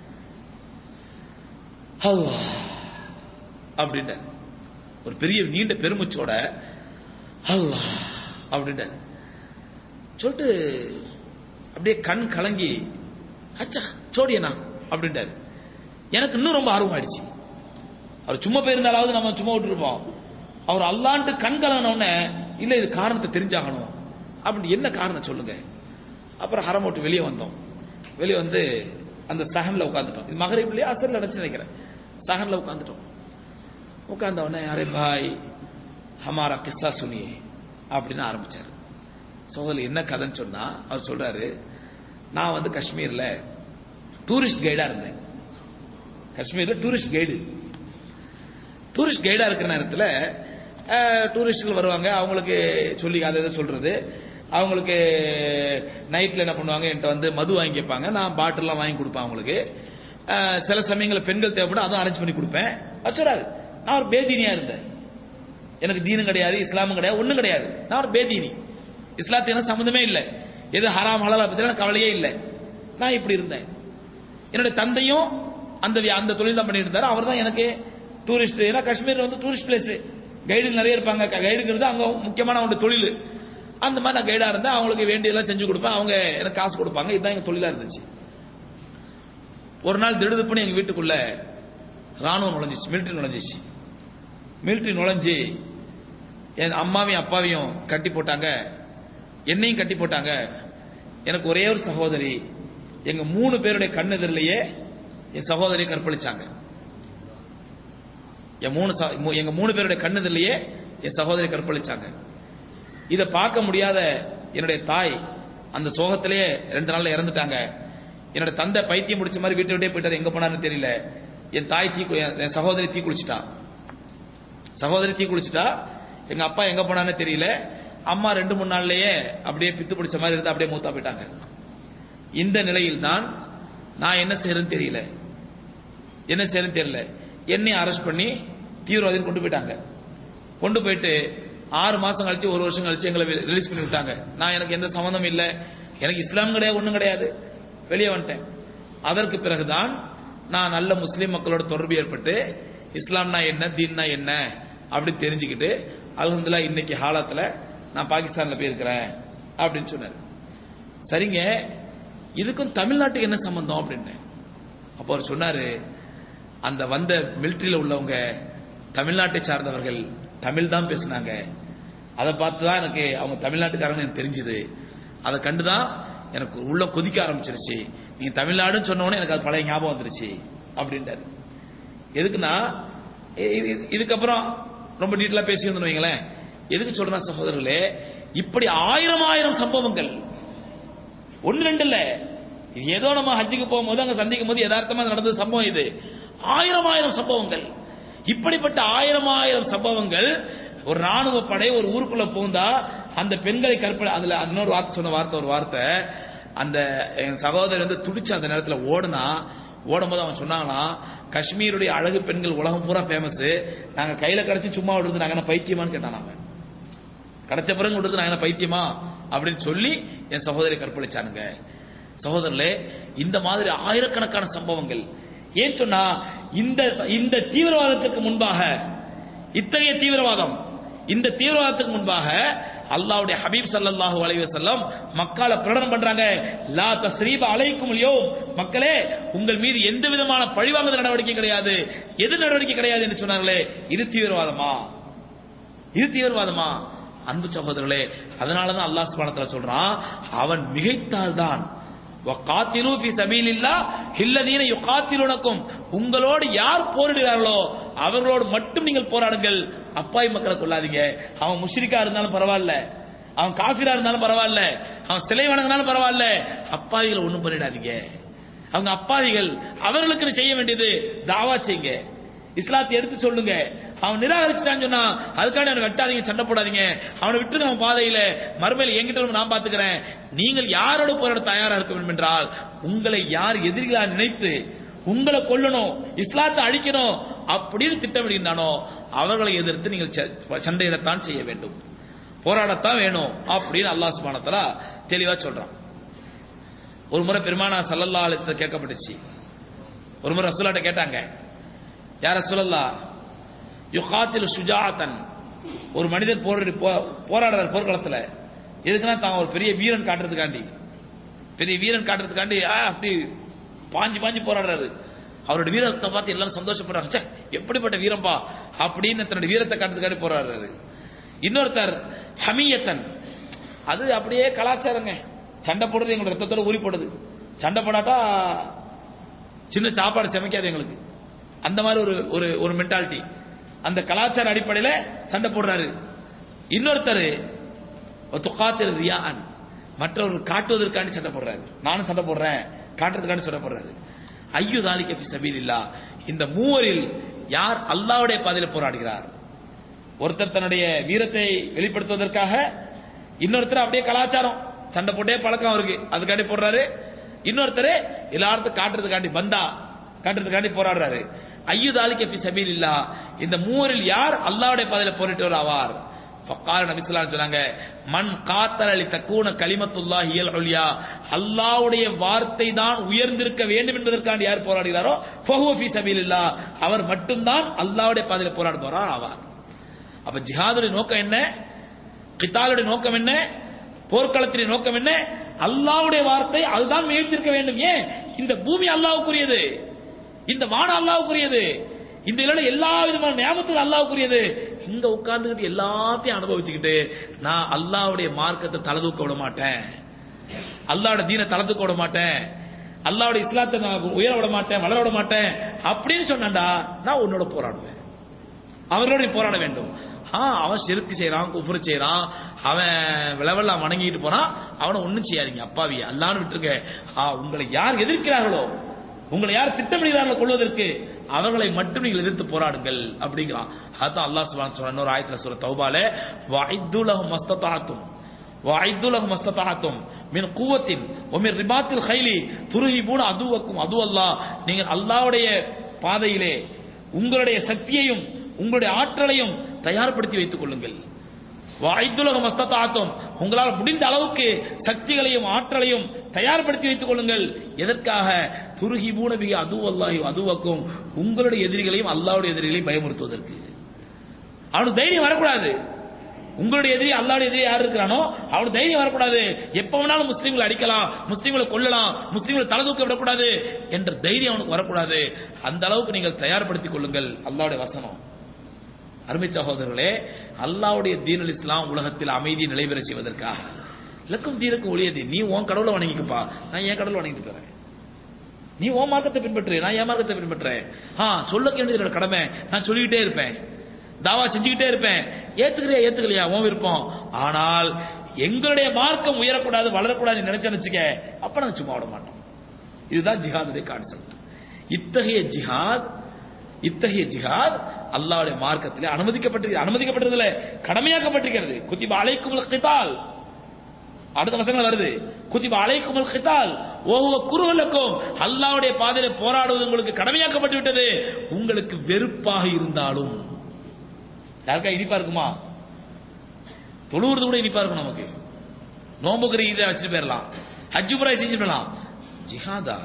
அல்லாஹ் அப்படின்ட்டு ஒரு பெரிய நீண்ட பெருமுச்சோட அல்லாஹ் அப்படின்ட்டு சொல்லிட்டு அப்படியே கண் கலங்கி அச்சா சோடியனா அப்படின்ட்டாரு எனக்கு இன்னும் ரொம்ப ஆர்வம் ஆயிடுச்சு அவர் சும்மா போயிருந்தாலாவது நம்ம சும்மா விட்டுருப்போம் அவர் அல்லான்ட்டு கண் கலங்கின உடனே இல்ல இது காரணத்தை தெரிஞ்சாகணும் அப்படி என்ன காரணம் சொல்லுங்க அப்புறம் ஹரம் விட்டு வெளியே வந்தோம் வெளியே வந்து அந்த சஹன்ல உட்காந்துட்டோம் இது மகரிப்லயே அசர்ல நினைச்சு நினைக்கிறேன் சஹன்ல உட்காந்துட்டோம் உட்கார்ந்த உடனே அரே பாய் ஹமாரா கிஸ்ஸா சுனியே அப்படின்னு ஆரம்பிச்சாரு சோதரி என்ன கதைன்னு சொன்னா அவர் சொல்றாரு நான் வந்து காஷ்மீர்ல டூரிஸ்ட் கைடா இருந்தேன் காஷ்மீர்ல டூரிஸ்ட் கைடு டூரிஸ்ட் கைடா இருக்கிற நேரத்தில் டூரிஸ்டுகள் வருவாங்க அவங்களுக்கு சொல்லி அதை இதை சொல்றது அவங்களுக்கு நைட்ல என்ன பண்ணுவாங்க என்கிட்ட வந்து மது வாங்கி கேட்பாங்க நான் பாட்டில்லாம் வாங்கி கொடுப்பேன் அவங்களுக்கு அஹ், சில சமயங்களில் பெண்கள் தேவைப்படும் அதுவும் அரேஞ்ச் பண்ணி கொடுப்பேன் வச்சுறாரு நான் ஒரு பேதீனியா இருந்தேன் எனக்கு தீனும் கிடையாது இஸ்லாமும் கிடையாது ஒண்ணும் கிடையாது நான் ஒரு பேதீனி இஸ்லாத்துக்கு எனக்கு சம்மந்தமே இல்லை எது ஹராம் ஹலாலா பத்தி எனக்கு கவலையே இல்லை நான் இப்படி இருந்தேன் என்னுடைய தந்தையும் அந்த வி- அந்த தொழில் தான் பண்ணிட்டு இருந்தாரு அவர் தான் எனக்கு டூரிஸ்ட் ஏன்னா காஷ்மீர் வந்து டூரிஸ்ட் பிளேஸ் கைடு நிறைய இருப்பாங்க கைடுங்கிறது அங்க முக்கியமான அவங்க தொழில் அந்த மாதிரி நான் கைடா இருந்தேன் அவங்களுக்கு வேண்டியதெல்லாம் செஞ்சு கொடுப்பேன் அவங்க எனக்கு காசு கொடுப்பாங்க இதுதான் எங்க தொழிலா இருந்துச்சு ஒரு நாள் திடுதுப்புன்னு எங்க வீட்டுக்குள்ள ராணுவம் நுழைஞ்சிச்சு மிலிட்டரி நுழைஞ்சிச்சு மிலிட்டரி நுழைஞ்சு என் அம்மாவையும் அப்பாவையும் கட்டி போட்டாங்க என்னையும் கட்டி போட்டாங்க எனக்கு ஒரே ஒரு சகோதரி எங்க மூணு பேருடைய கண்ணெதிரிலேயே என் சகோதரியை கற்பழிச்சாங்க என் மூணு ச- மூ- எங்க மூணு பேருடைய கண்ணெதிரிலேயே என் சகோதரி கற்பழிச்சாங்க இதை பார்க்க முடியாத என்னுடைய தாய் அந்த சோகத்திலேயே ரெண்டு நாள்ல இறந்துட்டாங்க என்னோட தந்தை பைத்தியம் முடிச்ச மாதிரி வீட்டை விட்டே போயிட்டாரு எங்க போனாருன்னு தெரியல என் தாய் தீ கு- என் சகோதரி தீ குளிச்சிட்டா சகோதரி தீ குளிச்சிட்டா எங்க அப்பா எங்க போனான்னு தெரியல அம்மா ரெண்டு மூணு நாள்லயே அப்படியே பித்து பிடிச்ச மாதிரி இருந்து அப்படியே மூத்தா போயிட்டாங்க இந்த நிலையில் தான் நான் என்ன செய்யறேன்னு தெரியல என்ன செய்யறேன்னு தெரியல என்னை அரெஸ்ட் பண்ணி தீவிரவாதிகள் கொண்டு போயிட்டாங்க கொண்டு போயிட்டு ஆறு மாசம் கழிச்சு ஒரு வருஷம் கழிச்சு எங்களை ரிலீஸ் பண்ணி விட்டாங்க நான் எனக்கு எந்த சம்மந்தம் இல்லை எனக்கு இஸ்லாம் கிடையாது ஒண்ணும் கிடையாது வெளியே வந்துட்டேன் அதற்கு பிறகுதான் நான் நல்ல முஸ்லீம் மக்களோட தொடர்பு ஏற்பட்டு இஸ்லாம்னா என்ன தீன்னா என்ன அப்படி தெரிஞ்சுக்கிட்டு அல்ஹம்துலில்லாஹ் இன்னைக்கு ஹாலத்துல நான் பாகிஸ்தான்ல போயிருக்கிறேன் அப்படின்னு சொன்னார் சரிங்க இதுக்கும் தமிழ்நாட்டுக்கு என்ன சம்பந்தம் அப்படின்னு அப்போ அவர் சொன்னாரு அந்த வந்த மிலிட்டரியில உள்ளவங்க தமிழ்நாட்டை சார்ந்தவர்கள் தமிழ் தான் பேசினாங்க அதை பார்த்து தான் எனக்கு அவங்க தமிழ்நாட்டுக்காரங்க எனக்கு தெரிஞ்சுது அதை கண்டுதான் எனக்கு உள்ள கொதிக்க ஆரம்பிச்சிருச்சு நீங்க தமிழ்நாடுன்னு சொன்ன உடனே எனக்கு அது பழைய ஞாபகம் வந்துருச்சு அப்படின்ட்டாரு எதுக்குன்னா இ- இ- இதுக்கப்புறம் ரொம்ப டீட்டெயிலா பேசியிருந்தோம் வைங்களேன் எதுக்கு சொல்றேன் சகோதரர்களே இப்படி ஆயிரம் ஆயிரம் சம்பவங்கள் ஒன்னு ரெண்டு இல்ல இது ஏதோ நம்ம ஹஜ்ஜுக்கு போகும்போது அங்க சந்திக்கும் போது யதார்த்தமா நடந்த சம்பவம் இது ஆயிரம் ஆயிரம் சம்பவங்கள் இப்படிப்பட்ட ஆயிரம் ஆயிரம் சம்பவங்கள் ஒரு ராணுவ படை ஒரு ஊருக்குள்ள போந்தா அந்த பெண்களை கற்பனை அதுல இன்னொரு வார்த்தை சொன்ன வார்த்தை ஒரு வார்த்தை அந்த என் சகோதரர் வந்து துடிச்சு அந்த நேரத்துல ஓடுனா ஓடும்போது அவன் சொன்னாங்களாம் காஷ்மீருடைய அழகு பெண்கள் உலகம் பூரா ஃபேமஸ் நாங்க கையில கிடைச்சு சும்மா விடுறது நாங்க என்ன பைத்தியமான்னு கேட்டான் அவன் கிடைச்ச பிறகு விடுறது நான் என்ன பைத்தியமா அப்படின்னு சொல்லி என் சகோதரி கற்பழிச்சானுங்க சகோதரர்களே இந்த மாதிரி ஆயிரக்கணக்கான சம்பவங்கள் ஏன் சொன்னா இந்த இந்த தீவிரவாதத்திற்கு முன்பாக இத்தகைய தீவிரவாதம் இந்த தீவிரவாதத்துக்கு முன்பாக அல்லாஹ்வுடைய ஹபீப் ஸல்லல்லாஹு அலைஹி வஸல்லம் மக்கால பிரகடனம் பண்றாங்க லா தஸ்ரீப அலைக்கும் யௌம் மக்களே உங்கள் மீது எந்த விதமான பழிவாங்குதல் நடவடிக்கை கிடையாது எது நடவடிக்கை கிடையாது என்று சொன்னார்களே இது தீவிரவாதமா இது தீவிரவாதமா அன்பு சகோதரர்களே அதனாலதான் அல்லாஹ் சுப்ஹானஹு வ தஆலா சொல்றான் அவன் மிகைத்தால்தான் வகாத்திலு ஃபி சபீலில்லாஹ் ஹில்லதீன யுகாத்திலுனக்கும் உங்களோடு யார் போரிடுகிறார்களோ அவர்களோடு மட்டும் நீங்கள் போராடுங்கள் அப்பாய் மக்களை கொள்ளாதீங்க அவன் முஷ்ரிக்கா இருந்தாலும் பரவாயில்ல அவன் காஃபிரா இருந்தாலும் பரவாயில்ல அவன் சிலை வணங்கினாலும் பரவாயில்ல அப்பாவிகளை ஒண்ணும் பண்ணிடாதீங்க அவங்க அப்பாவிகள் அவர்களுக்கு செய்ய வேண்டியது தாவா செய்யுங்க இஸ்லாத்தை எடுத்து சொல்லுங்க அவன் நிராகரிச்சுட்டான்னு சொன்னா அதுக்காண்டி அவனை வெட்டாதீங்க சண்டை போடாதீங்க அவனை விட்டுருங்க அவன் பாதையில மறுமையில என்கிட்ட வந்து நான் பாத்துக்கிறேன் நீங்கள் யாரோட போராட தயாரா இருக்க வேண்டும் என்றால் உங்களை யார் எதிரிகளா நினைத்து உங்களை கொல்லணும் இஸ்லாத்தை அழிக்கணும் அப்படின்னு திட்டமிடுகின்றானோ அவர்களை எதிர்த்து நீங்கள் ச- சண்டையிடத்தான் செய்ய வேண்டும் போராடத்தான் வேணும் அப்படின்னு அல்லாஹ் சுப்ஹானஹு வ தஆலா தெளிவா சொல்றான் ஒரு முறை பெருமானா சல்லல்லாஹு அலைஹி வஸல்லம் கேட்கப்பட்டுச்சு ஒரு முறை ரசூலாட்ட கேட்டாங்க யார சொல்லல்லா யுகாத்தில் சுஜாத்தன் ஒரு மனிதர் போர் போராடுறார் போர்க்களத்துல எதுக்குன்னா தான் ஒரு பெரிய வீரன் காட்டுறதுக்காண்டி பெரிய வீரன் காட்டுறதுக்காண்டி ஆ, அப்படி பாஞ்சு பாஞ்சு போராடுறாரு அவரோட வீரத்தை பார்த்து எல்லாரும் சந்தோஷப்படுறாங்க ச்சே எப்படிப்பட்ட வீரம்பா அப்படின்னு தன்னோட வீரத்தை காட்டுறதுக்காண்டி போராடுறாரு இன்னொருத்தர் ஹமியத்தன் அது அப்படியே கலாச்சாரங்க சண்டை போடுறது எங்களோட ரத்தத்தோட ஊறி போடுது சண்டை போடாட்டா சின்ன சாப்பாடு சமைக்காது எங்களுக்கு அந்த மாதிரி ஒரு ஒரு ஒரு மென்டாலிட்டி அந்த கலாச்சார அடிப்படையில சண்டை போடுறாரு இன்னொருத்தர் துக்காத்தில் ரியான் மற்றவர்கள் காட்டுவதற்காண்டி சண்டை போடுறாரு நானும் சண்டை போடுறேன் காட்டுறதுக்காண்டி சண்டை போடுறாரு ஐயோ தாலிக்க ஃபி சபீலில்லா இந்த மூவரில் யார் அல்லாஹ்வுடைய பாதையில போராடுகிறார் ஒருத்தர் தன்னுடைய வீரத்தை வெளிப்படுத்துவதற்காக இன்னொருத்தர் அப்படியே கலாச்சாரம் சண்டை போட்டே பழக்கம் அவருக்கு அதுக்காண்டி போடுறாரு இன்னொருத்தர் எல்லார்த்துக்கும் காட்டுறதுக்காண்டி பந்தா காட்டுறதுக்காண்டி போராடுறாரு ஐயுதாலிக்க ஃபி சபீலில்லா இந்த மூவரில் யார் அல்லாஹ்வுடைய பாதையில போரிட்டவர் ஆவார் ஃபக்கால நபி ஸல்லல்லாஹு அலைஹி சொன்னாங்க மன் காத்தல் அலி தக்கூன கலிமத்துல்லாஹி இயல் உல்யா அல்லாஹ்வுடைய வார்த்தை தான் உயர்ந்திருக்க வேண்டும் என்பதற்காண்டி யார் போராடுகிறாரோ ஃபஹுவ ஃபி சபீலில்லா அவர் மட்டும்தான் அல்லாஹ்வுடைய பாதையில போராடுபவரார் ஆவார் அப்ப ஜிஹாதுடைய நோக்கம் என்ன கித்தாலுடைய நோக்கம் என்ன போர்க்களத்தின் நோக்கம் என்ன அல்லாஹ்வுடைய வார்த்தை அதுதான் மிகைத்திருக்க வேண்டும் ஏன் இந்த பூமி அல்லாஹ்வுக்குரியது இந்த வானம் அல்லாஹ்வுக்குரியது இந்த இல்ல எல்லா விதமான நியாமத்துகள் அல்லாஹ்வுக்குரியது இங்க உட்கார்ந்துகிட்டு எல்லாத்தையும் அனுபவிச்சுக்கிட்டு நான் அல்லாஹ்வுடைய மார்க்கத்தை தலதூக்க விட மாட்டேன் அல்லாஹ்வுடைய தீனை தலதூக்க விட மாட்டேன் அல்லாஹ்வுடைய இஸ்லாத்தை நான் உயர விட மாட்டேன் வளர விட மாட்டேன் அப்படின்னு சொன்னாண்டா நான் உன்னோட போராடுவேன் அவர்களோடு நீ போராட வேண்டும் ஆ அவன் செருக்கு செய்யறான் குஃபுரு செய்யறான் அவன் விளவெல்லாம் வணங்கிட்டு போறான் அவனை ஒண்ணும் செய்யாதீங்க அப்பாவி அல்லான்னு விட்டுருங்க ஆ, உங்களை யார் எதிர்க்கிறார்களோ உங்களை யார் திட்டமிடுகிறார்களோ கொள்வதற்கு அவர்களை மட்டும் நீங்கள் எதிர்த்து போராடுங்கள் அப்படிங்கிறான் அதான் அல்லாஹ் சுப்ஹானஹு சொல்ற இன்னொரு ஆயத்துல சொல்ற தௌபால வஐதுலஹும் மஸ்ததாத்தும் வஐதுலஹும் மஸ்ததாத்தும் மின் குவத்தின் ஒமின் ரிபாத்தில் கைலி துருஹிபூன அதுவக்கும் அது அல்லாஹ் நீங்கள் அல்லாஹ்வுடைய பாதையிலே உங்களுடைய சக்தியையும் உங்களுடைய ஆற்றலையும் தயார்படுத்தி வைத்துக் கொள்ளுங்கள் வாய்த்துலக மஸ்தத்தாத்தும் உங்களால் முடிந்த அளவுக்கு சக்திகளையும் ஆற்றலையும் தயார்படுத்தி வைத்துக் கொள்ளுங்கள் எதற்காக துருகி பூனபி அதுவல்லாஹி அதுவக்கும் உங்களுடைய எதிரிகளையும் அல்லாவுடைய எதிரிகளையும் பயமுறுத்துவதற்கு அவனுக்கு தைரியம் வரக்கூடாது உங்களுடைய எதிரி அல்லாவுடைய எதிரி யார் இருக்கிறானோ அவனுக்கு தைரியம் வரக்கூடாது எப்ப வேணாலும் முஸ்லீம்களை அடிக்கலாம் முஸ்லீம்களை கொல்லலாம் முஸ்லீம்களை தலை தூக்க விடக்கூடாது என்ற தைரியம் அவனுக்கு வரக்கூடாது அந்த அளவுக்கு நீங்கள் தயார்படுத்திக் கொள்ளுங்கள் அல்லாவுடைய வசனம் அருமை சகோதரர்களே அல்லாவுடைய தீனுல் இஸ்லாம் உலகத்தில் அமைதி நிலைபெற செய்வதற்காக இலக்கும் தீனுக்கு ஒளியது நீ உன் கடவுளை வணங்கிக்கப்பா நான் என் கடவுளை வணங்கிட்டு போறேன் நீ உன் மார்க்கத்தை பின்பற்று நான் என் மார்க்கத்தை பின்பற்றுறேன் ஆ சொல்ல வேண்டியது என்னோட கடமை நான் சொல்லிக்கிட்டே இருப்பேன் தாவா செஞ்சுக்கிட்டே இருப்பேன் ஏத்துக்கிறியா ஏத்துக்கலையா உன் விருப்பம் ஆனால் எங்களுடைய மார்க்கம் உயரக்கூடாது வளரக்கூடாது நினைச்சேன்னு வச்சுக்க அப்ப நாங்க சும்மா விட மாட்டோம் இதுதான் ஜிஹாதுடைய கான்செப்ட் இத்தகைய ஜிஹாத் இத்தகைய ஜிஹாத் அல்லாஹ்வுடைய மார்க்கத்திலே அனுமதிக்கப்பட்டிருக்கிறது அனுமதிக்கப்பட்டதுல கடமையாக்கப்பட்டிருக்கிறது குத்திப அலைக்குமுல் கிதால் அடுத்த வசனங்கள் வருது குத்திப அலைக்குமுல் கிதால் ஓஹுவ குருவலக்கும் அல்லாஹ்வுடைய பாதையில போராடுவது உங்களுக்கு கடமையாக்கப்பட்டு விட்டது உங்களுக்கு வெறுப்பாக இருந்தாலும் யாருக்கா இனிப்பா இருக்குமா தொழுவுறது கூட இனிப்பா இருக்கும் நமக்கு நோம்புக்கிற இதை வச்சுட்டு போயிடலாம் ஹஜ்ஜு புராய் செஞ்சுட்டு போயிடலாம் ஜிஹாதா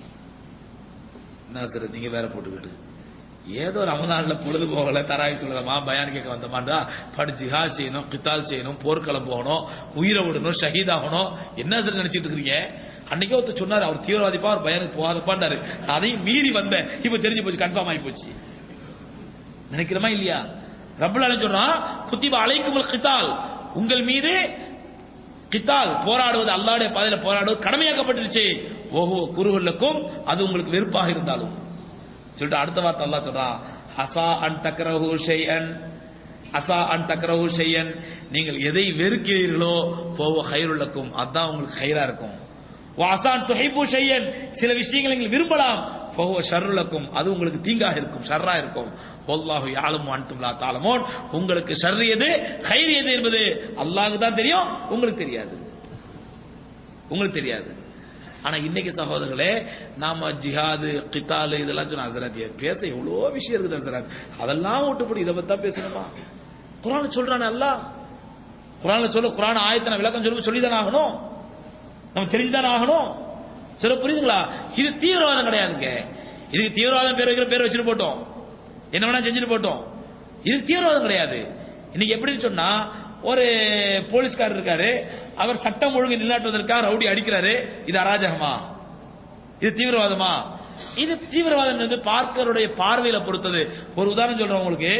என்ன சார் நீங்க வேற போட்டுக்கிட்டு ஏதோ ரமதான்ல பொழுது போகல தராவி தொழுதமா பயான் கேட்க வந்தமாண்டா படு ஜிஹாத் செய்யணும் கித்தால் செய்யணும் போர்க்களம் போகணும் உயிரை விடணும் ஷஹீத் ஆகணும் என்ன சார் நினைச்சிட்டு இருக்கீங்க அன்னைக்கே ஒருத்தர் சொன்னாரு அவர் தீவிரவாதிப்பா அவர் பயானுக்கு போகாதப்பாண்டாரு நான் அதையும் மீறி வந்தேன் இப்ப தெரிஞ்சு போச்சு கன்ஃபார்ம் ஆகி போச்சு நினைக்கிறோமா இல்லையா ரப்பலாலும் சொல்றான் குத்திப அலைக்குமுல் கித்தால் உங்கள் மீது கித்தால் போராடுவது அல்லாஹ்வுடைய பாதையில போராடுவது கடமையாக்கப்பட்டுருச்சு ஓஹோ குருகுல்லக்கும் அது உங்களுக்கு வெறுப்பாக இருந்தாலும் சொல்லிட்டு அடுத்த வார்த்தை அல்லாஹ் சொல்றான் அசா அன் தக்ரஹு ஷைஅன் அசா அன் தக்ரஹு ஷைஅன் நீங்கள் எதை வெறுக்கிறீர்களோ போவ ஹைருல்லக்கும் அதான் உங்களுக்கு ஹைரா இருக்கும் வாசான் துஹிபு ஷையன் சில விஷயங்களை நீங்கள் விரும்பலாம் ஃபஹுவ ஷர்ருலக்கும் அது உங்களுக்கு தீங்காக இருக்கும் ஷர்ரா இருக்கும் வல்லாஹு யாலும் அன்தும் லா தாலமோன் உங்களுக்கு ஷர்ரு எது ஹைர் எது என்பது அல்லாஹ்வுக்கு தான் தெரியும் உங்களுக்கு தெரியாது உங்களுக்கு தெரியாது ஆனா இன்னைக்கு சகோதரர்களே நாம ஜிஹாது கித்தாலு இதெல்லாம் சொன்ன ஹசரத் பேச எவ்வளோ விஷயம் இருக்குது ஹசரத் அதெல்லாம் விட்டுப்படி இதை பத்தி தான் பேசணுமா குரான் சொல்றானே அல்லாஹ் குரான்ல சொல்ல குரான் ஆயத்தன விளக்கம் சொல்லுங்க சொல்லிதானே ஆகணும் நம்ம தெரிஞ்சுதானே ஆகணும் சொல்ல புரியுதுங்களா இது தீவிரவாதம் கிடையாதுங்க இதுக்கு தீவிரவாதம் பேர் வைக்கிற பேர் வச்சுட்டு போட்டோம் என்ன வேணா செஞ்சுட்டு போட்டோம் இது தீவிரவாதம் கிடையாது இன்னைக்கு எப்படின்னு சொன்னா ஒரு போலீஸ்காரர் இருக்காரு அவர் சட்டம் ஒழுங்கு நிலைநாட்டுவதற்காக ரவுடி அடிக்கிறாரு இது அராஜகமா இது தீவிரவாதமா இது தீவிரவாதம் வந்து பார்க்கருடைய பார்வையில பொறுத்தது ஒரு உதாரணம் சொல்றேன் உங்களுக்கு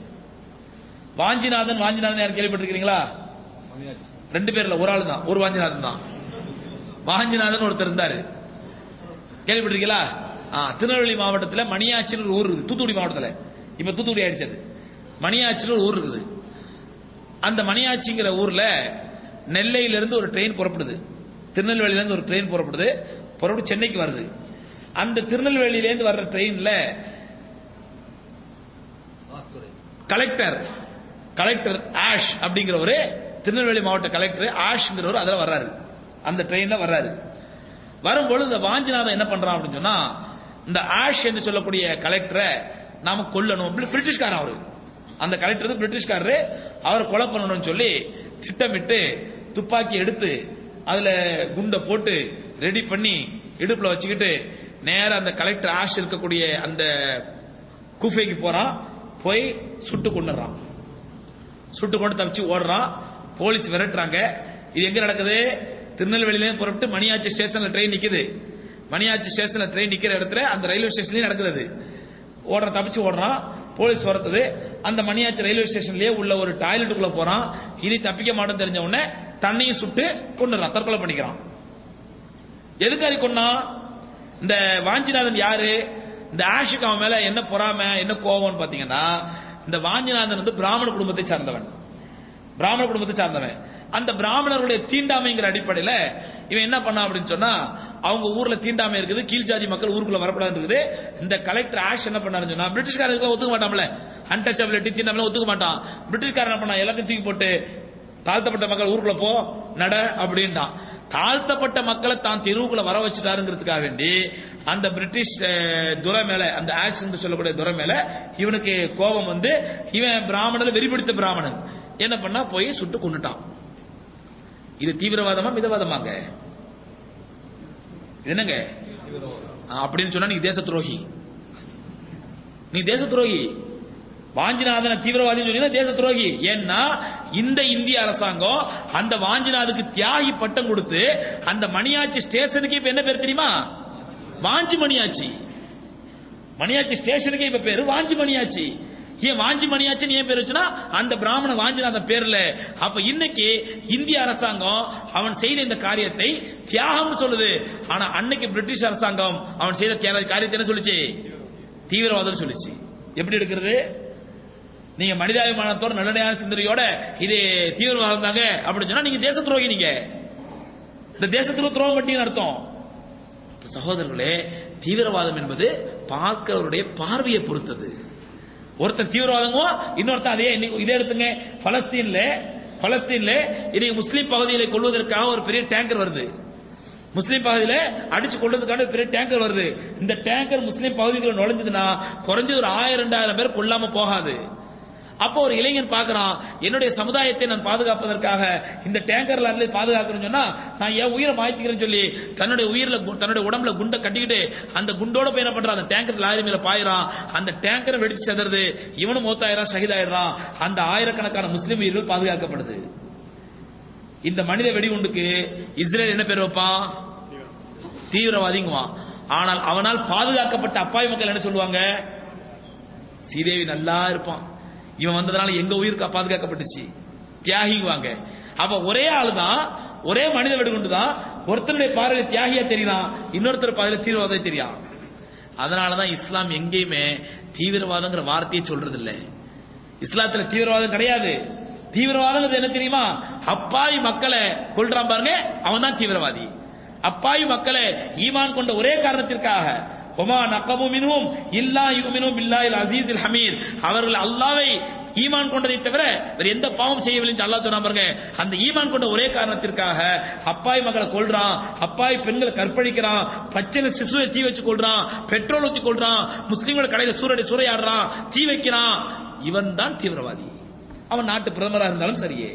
வாஞ்சிநாதன் வாஞ்சிநாதன் யார் கேள்விப்பட்டிருக்கீங்களா ரெண்டு பேர்ல ஒரு ஆள் தான் ஒரு வாஞ்சிநாதன் தான் வாஞ்சிநாதன் ஒருத்தர் இருந்தாரு கேள்விப்பட்டிருக்கீங்களா ஆ, திருநெல்வேலி மாவட்டத்தில் மணியாச்சின்னு ஒரு ஊர் இருக்குது தூத்துக்குடி மாவட்டத்தில் இப்ப தூத்துக்குடி ஆயிடுச்சு அது மணியாச்சின்னு ஒரு ஊர் இருக்குது அந்த மணியாச்சிங்கிற ஊர்ல நெல்லையில இருந்து ஒரு ட்ரெயின் புறப்படுது திருநெல்வேலியில இருந்து ஒரு ட்ரெயின் புறப்படுது புறப்பட்டு சென்னைக்கு வருது அந்த திருநெல்வேலியில இருந்து வர்ற ட்ரெயின்ல கலெக்டர் கலெக்டர் ஆஷ் அப்படிங்கிற ஒரு திருநெல்வேலி மாவட்ட கலெக்டர் ஆஷ்ங்கிறவர் அதுல வர்றாரு அந்த ட்ரெயின்ல வர்றாரு வரும்பொழுது இந்த வாஞ்சிநாதன் என்ன பண்றான் அப்படின்னு சொன்னா இந்த ஆஷ் என்று சொல்லக்கூடிய கலெக்டரை நாம கொல்லணும் பிரி- பிரிட்டிஷ்காரன் அவரு அந்த கலெக்டர் வந்து பிரிட்டிஷ்காரரு அவரை கொலை பண்ணணும்னு சொல்லி திட்டமிட்டு துப்பாக்கி எடுத்து அதுல குண்டை போட்டு ரெடி பண்ணி இடுப்புல வச்சுக்கிட்டு நேரா அந்த கலெக்டர் ஆஷ் இருக்கக்கூடிய அந்த குஃபைக்கு போறான் போய் சுட்டு கொண்டுறான் சுட்டு கொண்டு தப்பிச்சு ஓடுறான் போலீஸ் விரட்டுறாங்க இது எங்க நடக்குது திருநெல்வேலியில இருந்து புறப்பட்டு மணியாச்சி ஸ்டேஷன்ல ட்ரெயின் நிக்குது மணியாச்சி ஸ்டேஷன்ல ட்ரெயின் நிக்கிற இடத்துல அந்த ரயில்வே ஸ்டேஷன்லயே நடக்குது அது. ஓடுறான் தப்பிச்சு ஓடுறான் போலீஸ் துரத்துது அந்த மணியாச்சி ரயில்வே ஸ்டேஷன்லயே உள்ள ஒரு டாய்லெட்டுக்குள்ள போறான் இனி தப்பிக்க மாட்டேன்னு தெரிஞ்ச உடனே தண்ணியும் சுட்டு கொண்டுறான் தற்கொலை பண்ணிக்கிறான் எதுக்காரி கொன்னா இந்த வாஞ்சிநாதன் யாரு இந்த ஆஷுக்கு அவன் மேல என்ன பொறாம என்ன கோவம்னு பாத்தீங்கன்னா இந்த வாஞ்சிநாதன் வந்து பிராமண குடும்பத்தை சார்ந்தவன் பிராமண குடும்பத்தை சார்ந்தவன் அந்த பிராமணர்களுடைய தீண்டாமைங்கிற அடிப்படையில இவன் என்ன பண்ணான் அப்படின்னு சொன்னா அவங்க ஊர்ல தீண்டாமை இருக்குது கீழ் ஜாதி மக்கள் ஊருக்குள்ள வரக்கூடாது இருக்குது இந்த கலெக்டர் ஆஷ் என்ன பண்ணாருன்னு சொன்னா பிரிட்டிஷ்காரர்கள் ஒத்துக்க மாட்டான்ல அன்டச்சபிலிட்டி தீண்டாமை ஒத்துக்க மாட்டான் பிரிட்டிஷ்காரன் என்ன பண்ணா எல்லாத்தையும் தூக்கி போட்டு தாழ்த்தப்பட்ட மக்கள் ஊருக்குள்ள போ நட அப்படின்ட்டான் தாழ்த்தப்பட்ட மக்களை தான் தெருவுக்குள்ள வர வச்சுட்டாருங்கிறதுக்காக வேண்டி அந்த பிரிட்டிஷ் அஹ், துரை மேல அந்த ஆஷ் என்று சொல்லக்கூடிய துரை மேல இவனுக்கு கோபம் வந்து இவன் பிராமணர் வெறிபிடித்த பிராமணன் என்ன பண்ணா போய் சுட்டு கொண்டுட்டான் இது தீவிரவாதமா மிதவாதமாங்க இது என்னங்க ஆ, அப்படின்னு சொன்னா நீ தேச துரோகி நீ தேச துரோகி வாஞ்சிநாதன தீவிரவாதி சொன்னீங்கன்னா தேச துரோகி ஏன்னா இந்த இந்திய அரசாங்கம் அந்த வாஞ்சிநாதுக்கு தியாகி பட்டம் கொடுத்து அந்த மணியாச்சி ஸ்டேஷனுக்கு இப்ப என்ன பேர் தெரியுமா வாஞ்சி மணியாச்சி மணியாச்சி ஸ்டேஷனுக்கு இப்ப பேரு வாஞ்சி மணியாச்சி ஏன் வாஞ்சி மணியாச்சின்னு ஏன் பேர் வச்சுனா அந்த பிராமண வாஞ்சிநாதன் பேர்ல அப்ப இன்னைக்கு இந்திய அரசாங்கம் அவன் செய்த இந்த காரியத்தை தியாகம்னு சொல்லுது ஆனா அன்னைக்கு பிரிட்டிஷ் அரசாங்கம் அவன் செய்த தியாக- காரியத்தை என்ன சொல்லுச்சு தீவிரவாதம் சொல்லுச்சு எப்படி எடுக்கிறது நீங்க மனிதாபிமானத்தோட நல்லடையான சிந்தனையோட இது தீவிரவாதம் தாங்க அப்படின்னு சொன்னா நீங்க தேச துரோகி நீங்க இந்த தேசத்துக்கு துரோகம் பண்ணின்னு அர்த்தம் அப்ப சகோதரர்களே தீவிரவாதம் என்பது பார்க்கிறவருடைய பார்வையை பொறுத்தது ஒருத்தன் தீவிரவாதமும் இன்னொருத்தன் அதே இன்னைக்கு இதே எடுத்துங்க பலஸ்தீன்ல பலஸ்தீன்ல இன்னைக்கு முஸ்லீம் பகுதிகளை கொள்வதற்காக ஒரு பெரிய டேங்கர் வருது முஸ்லீம் பகுதியில அடிச்சு கொள்றதுக்கான ஒரு பெரிய டேங்கர் வருது இந்த டேங்கர் முஸ்லீம் பகுதிக்குள்ள நுழைஞ்சதுன்னா குறைஞ்சது ஒரு ஆயிரம் ரெண்டாயிரம் பேர் கொல்லாம போகாது அப்போ ஒரு இளைஞன் பார்க்கறான் என்னுடைய சமுதாயத்தை நான் பாதுகாப்பதற்காக இந்த டேங்கர்ல இருந்து பாதுகாக்கணும்னு சொன்னா நான் என் உயிரை மாய்த்திக்கிறேன்னு சொல்லி தன்னுடைய உயிர்ல கு- தன்னுடைய உடம்புல குண்டை கட்டிக்கிட்டு அந்த குண்டோட போய் என்ன பண்றான் அந்த டேங்கர் லாரி மேல பாயிறான் அந்த டேங்கரை வெடிச்சு செதறது இவனும் மூத்தாயிரம் ஷஹீதாயிடுறான் அந்த ஆயிரக்கணக்கான முஸ்லிம் உயிர்கள் பாதுகாக்கப்படுது இந்த மனித வெடிகுண்டுக்கு இஸ்ரேல் என்ன பேர் வைப்பான் தீவிரவாதிங்குவான் ஆனால் அவனால் பாதுகாக்கப்பட்ட அப்பாவி மக்கள் என்ன சொல்லுவாங்க ஸ்ரீதேவி நல்லா இருப்பான் இவன் வந்ததுனால எங்க உயிருக்கு பாதுகாக்கப்பட்டுச்சு தியாகிங்குவாங்க அப்ப ஒரே ஆளு தான் ஒரே மனித வெடிகுண்டு தான் ஒருத்தருடைய பார்வையில தியாகியா தெரியலாம் இன்னொருத்தர் பார்வையில தீவிரவாதம் தெரியும் அதனாலதான் இஸ்லாம் எங்கேயுமே தீவிரவாதங்கிற வார்த்தையை சொல்றது இல்ல இஸ்லாத்துல தீவிரவாதம் கிடையாது தீவிரவாதம் என்ன தெரியுமா அப்பாவி மக்களை கொல்றான் பாருங்க அவன் தான் தீவிரவாதி அப்பாவி மக்களை ஈமான் கொண்ட ஒரே காரணத்திற்காக ஒமா நக்கமு மினும் இல்லா யுமினும் பில்லாஹில் அசீஸில் ஹமீர் அவர்கள் அல்லாவை ஈமான் கொண்டதை தவிர வேற எந்த பாவம் செய்யவில்லை என்று அல்லாஹ் சொன்னா பாருங்க அந்த ஈமான் கொண்ட ஒரே காரணத்திற்காக அப்பாய் மக்களை கொல்றான் அப்பாய் பெண்களை கற்பழிக்கிறான் பச்சனை சிசுவை தீ வச்சு கொள்றான் பெட்ரோல் ஊத்தி கொள்றான் முஸ்லிம்கள் கடையில சூரடி சூறையாடுறான் தீ வைக்கிறான் இவன் தான் தீவிரவாதி அவன் நாட்டு பிரதமராக இருந்தாலும் சரியே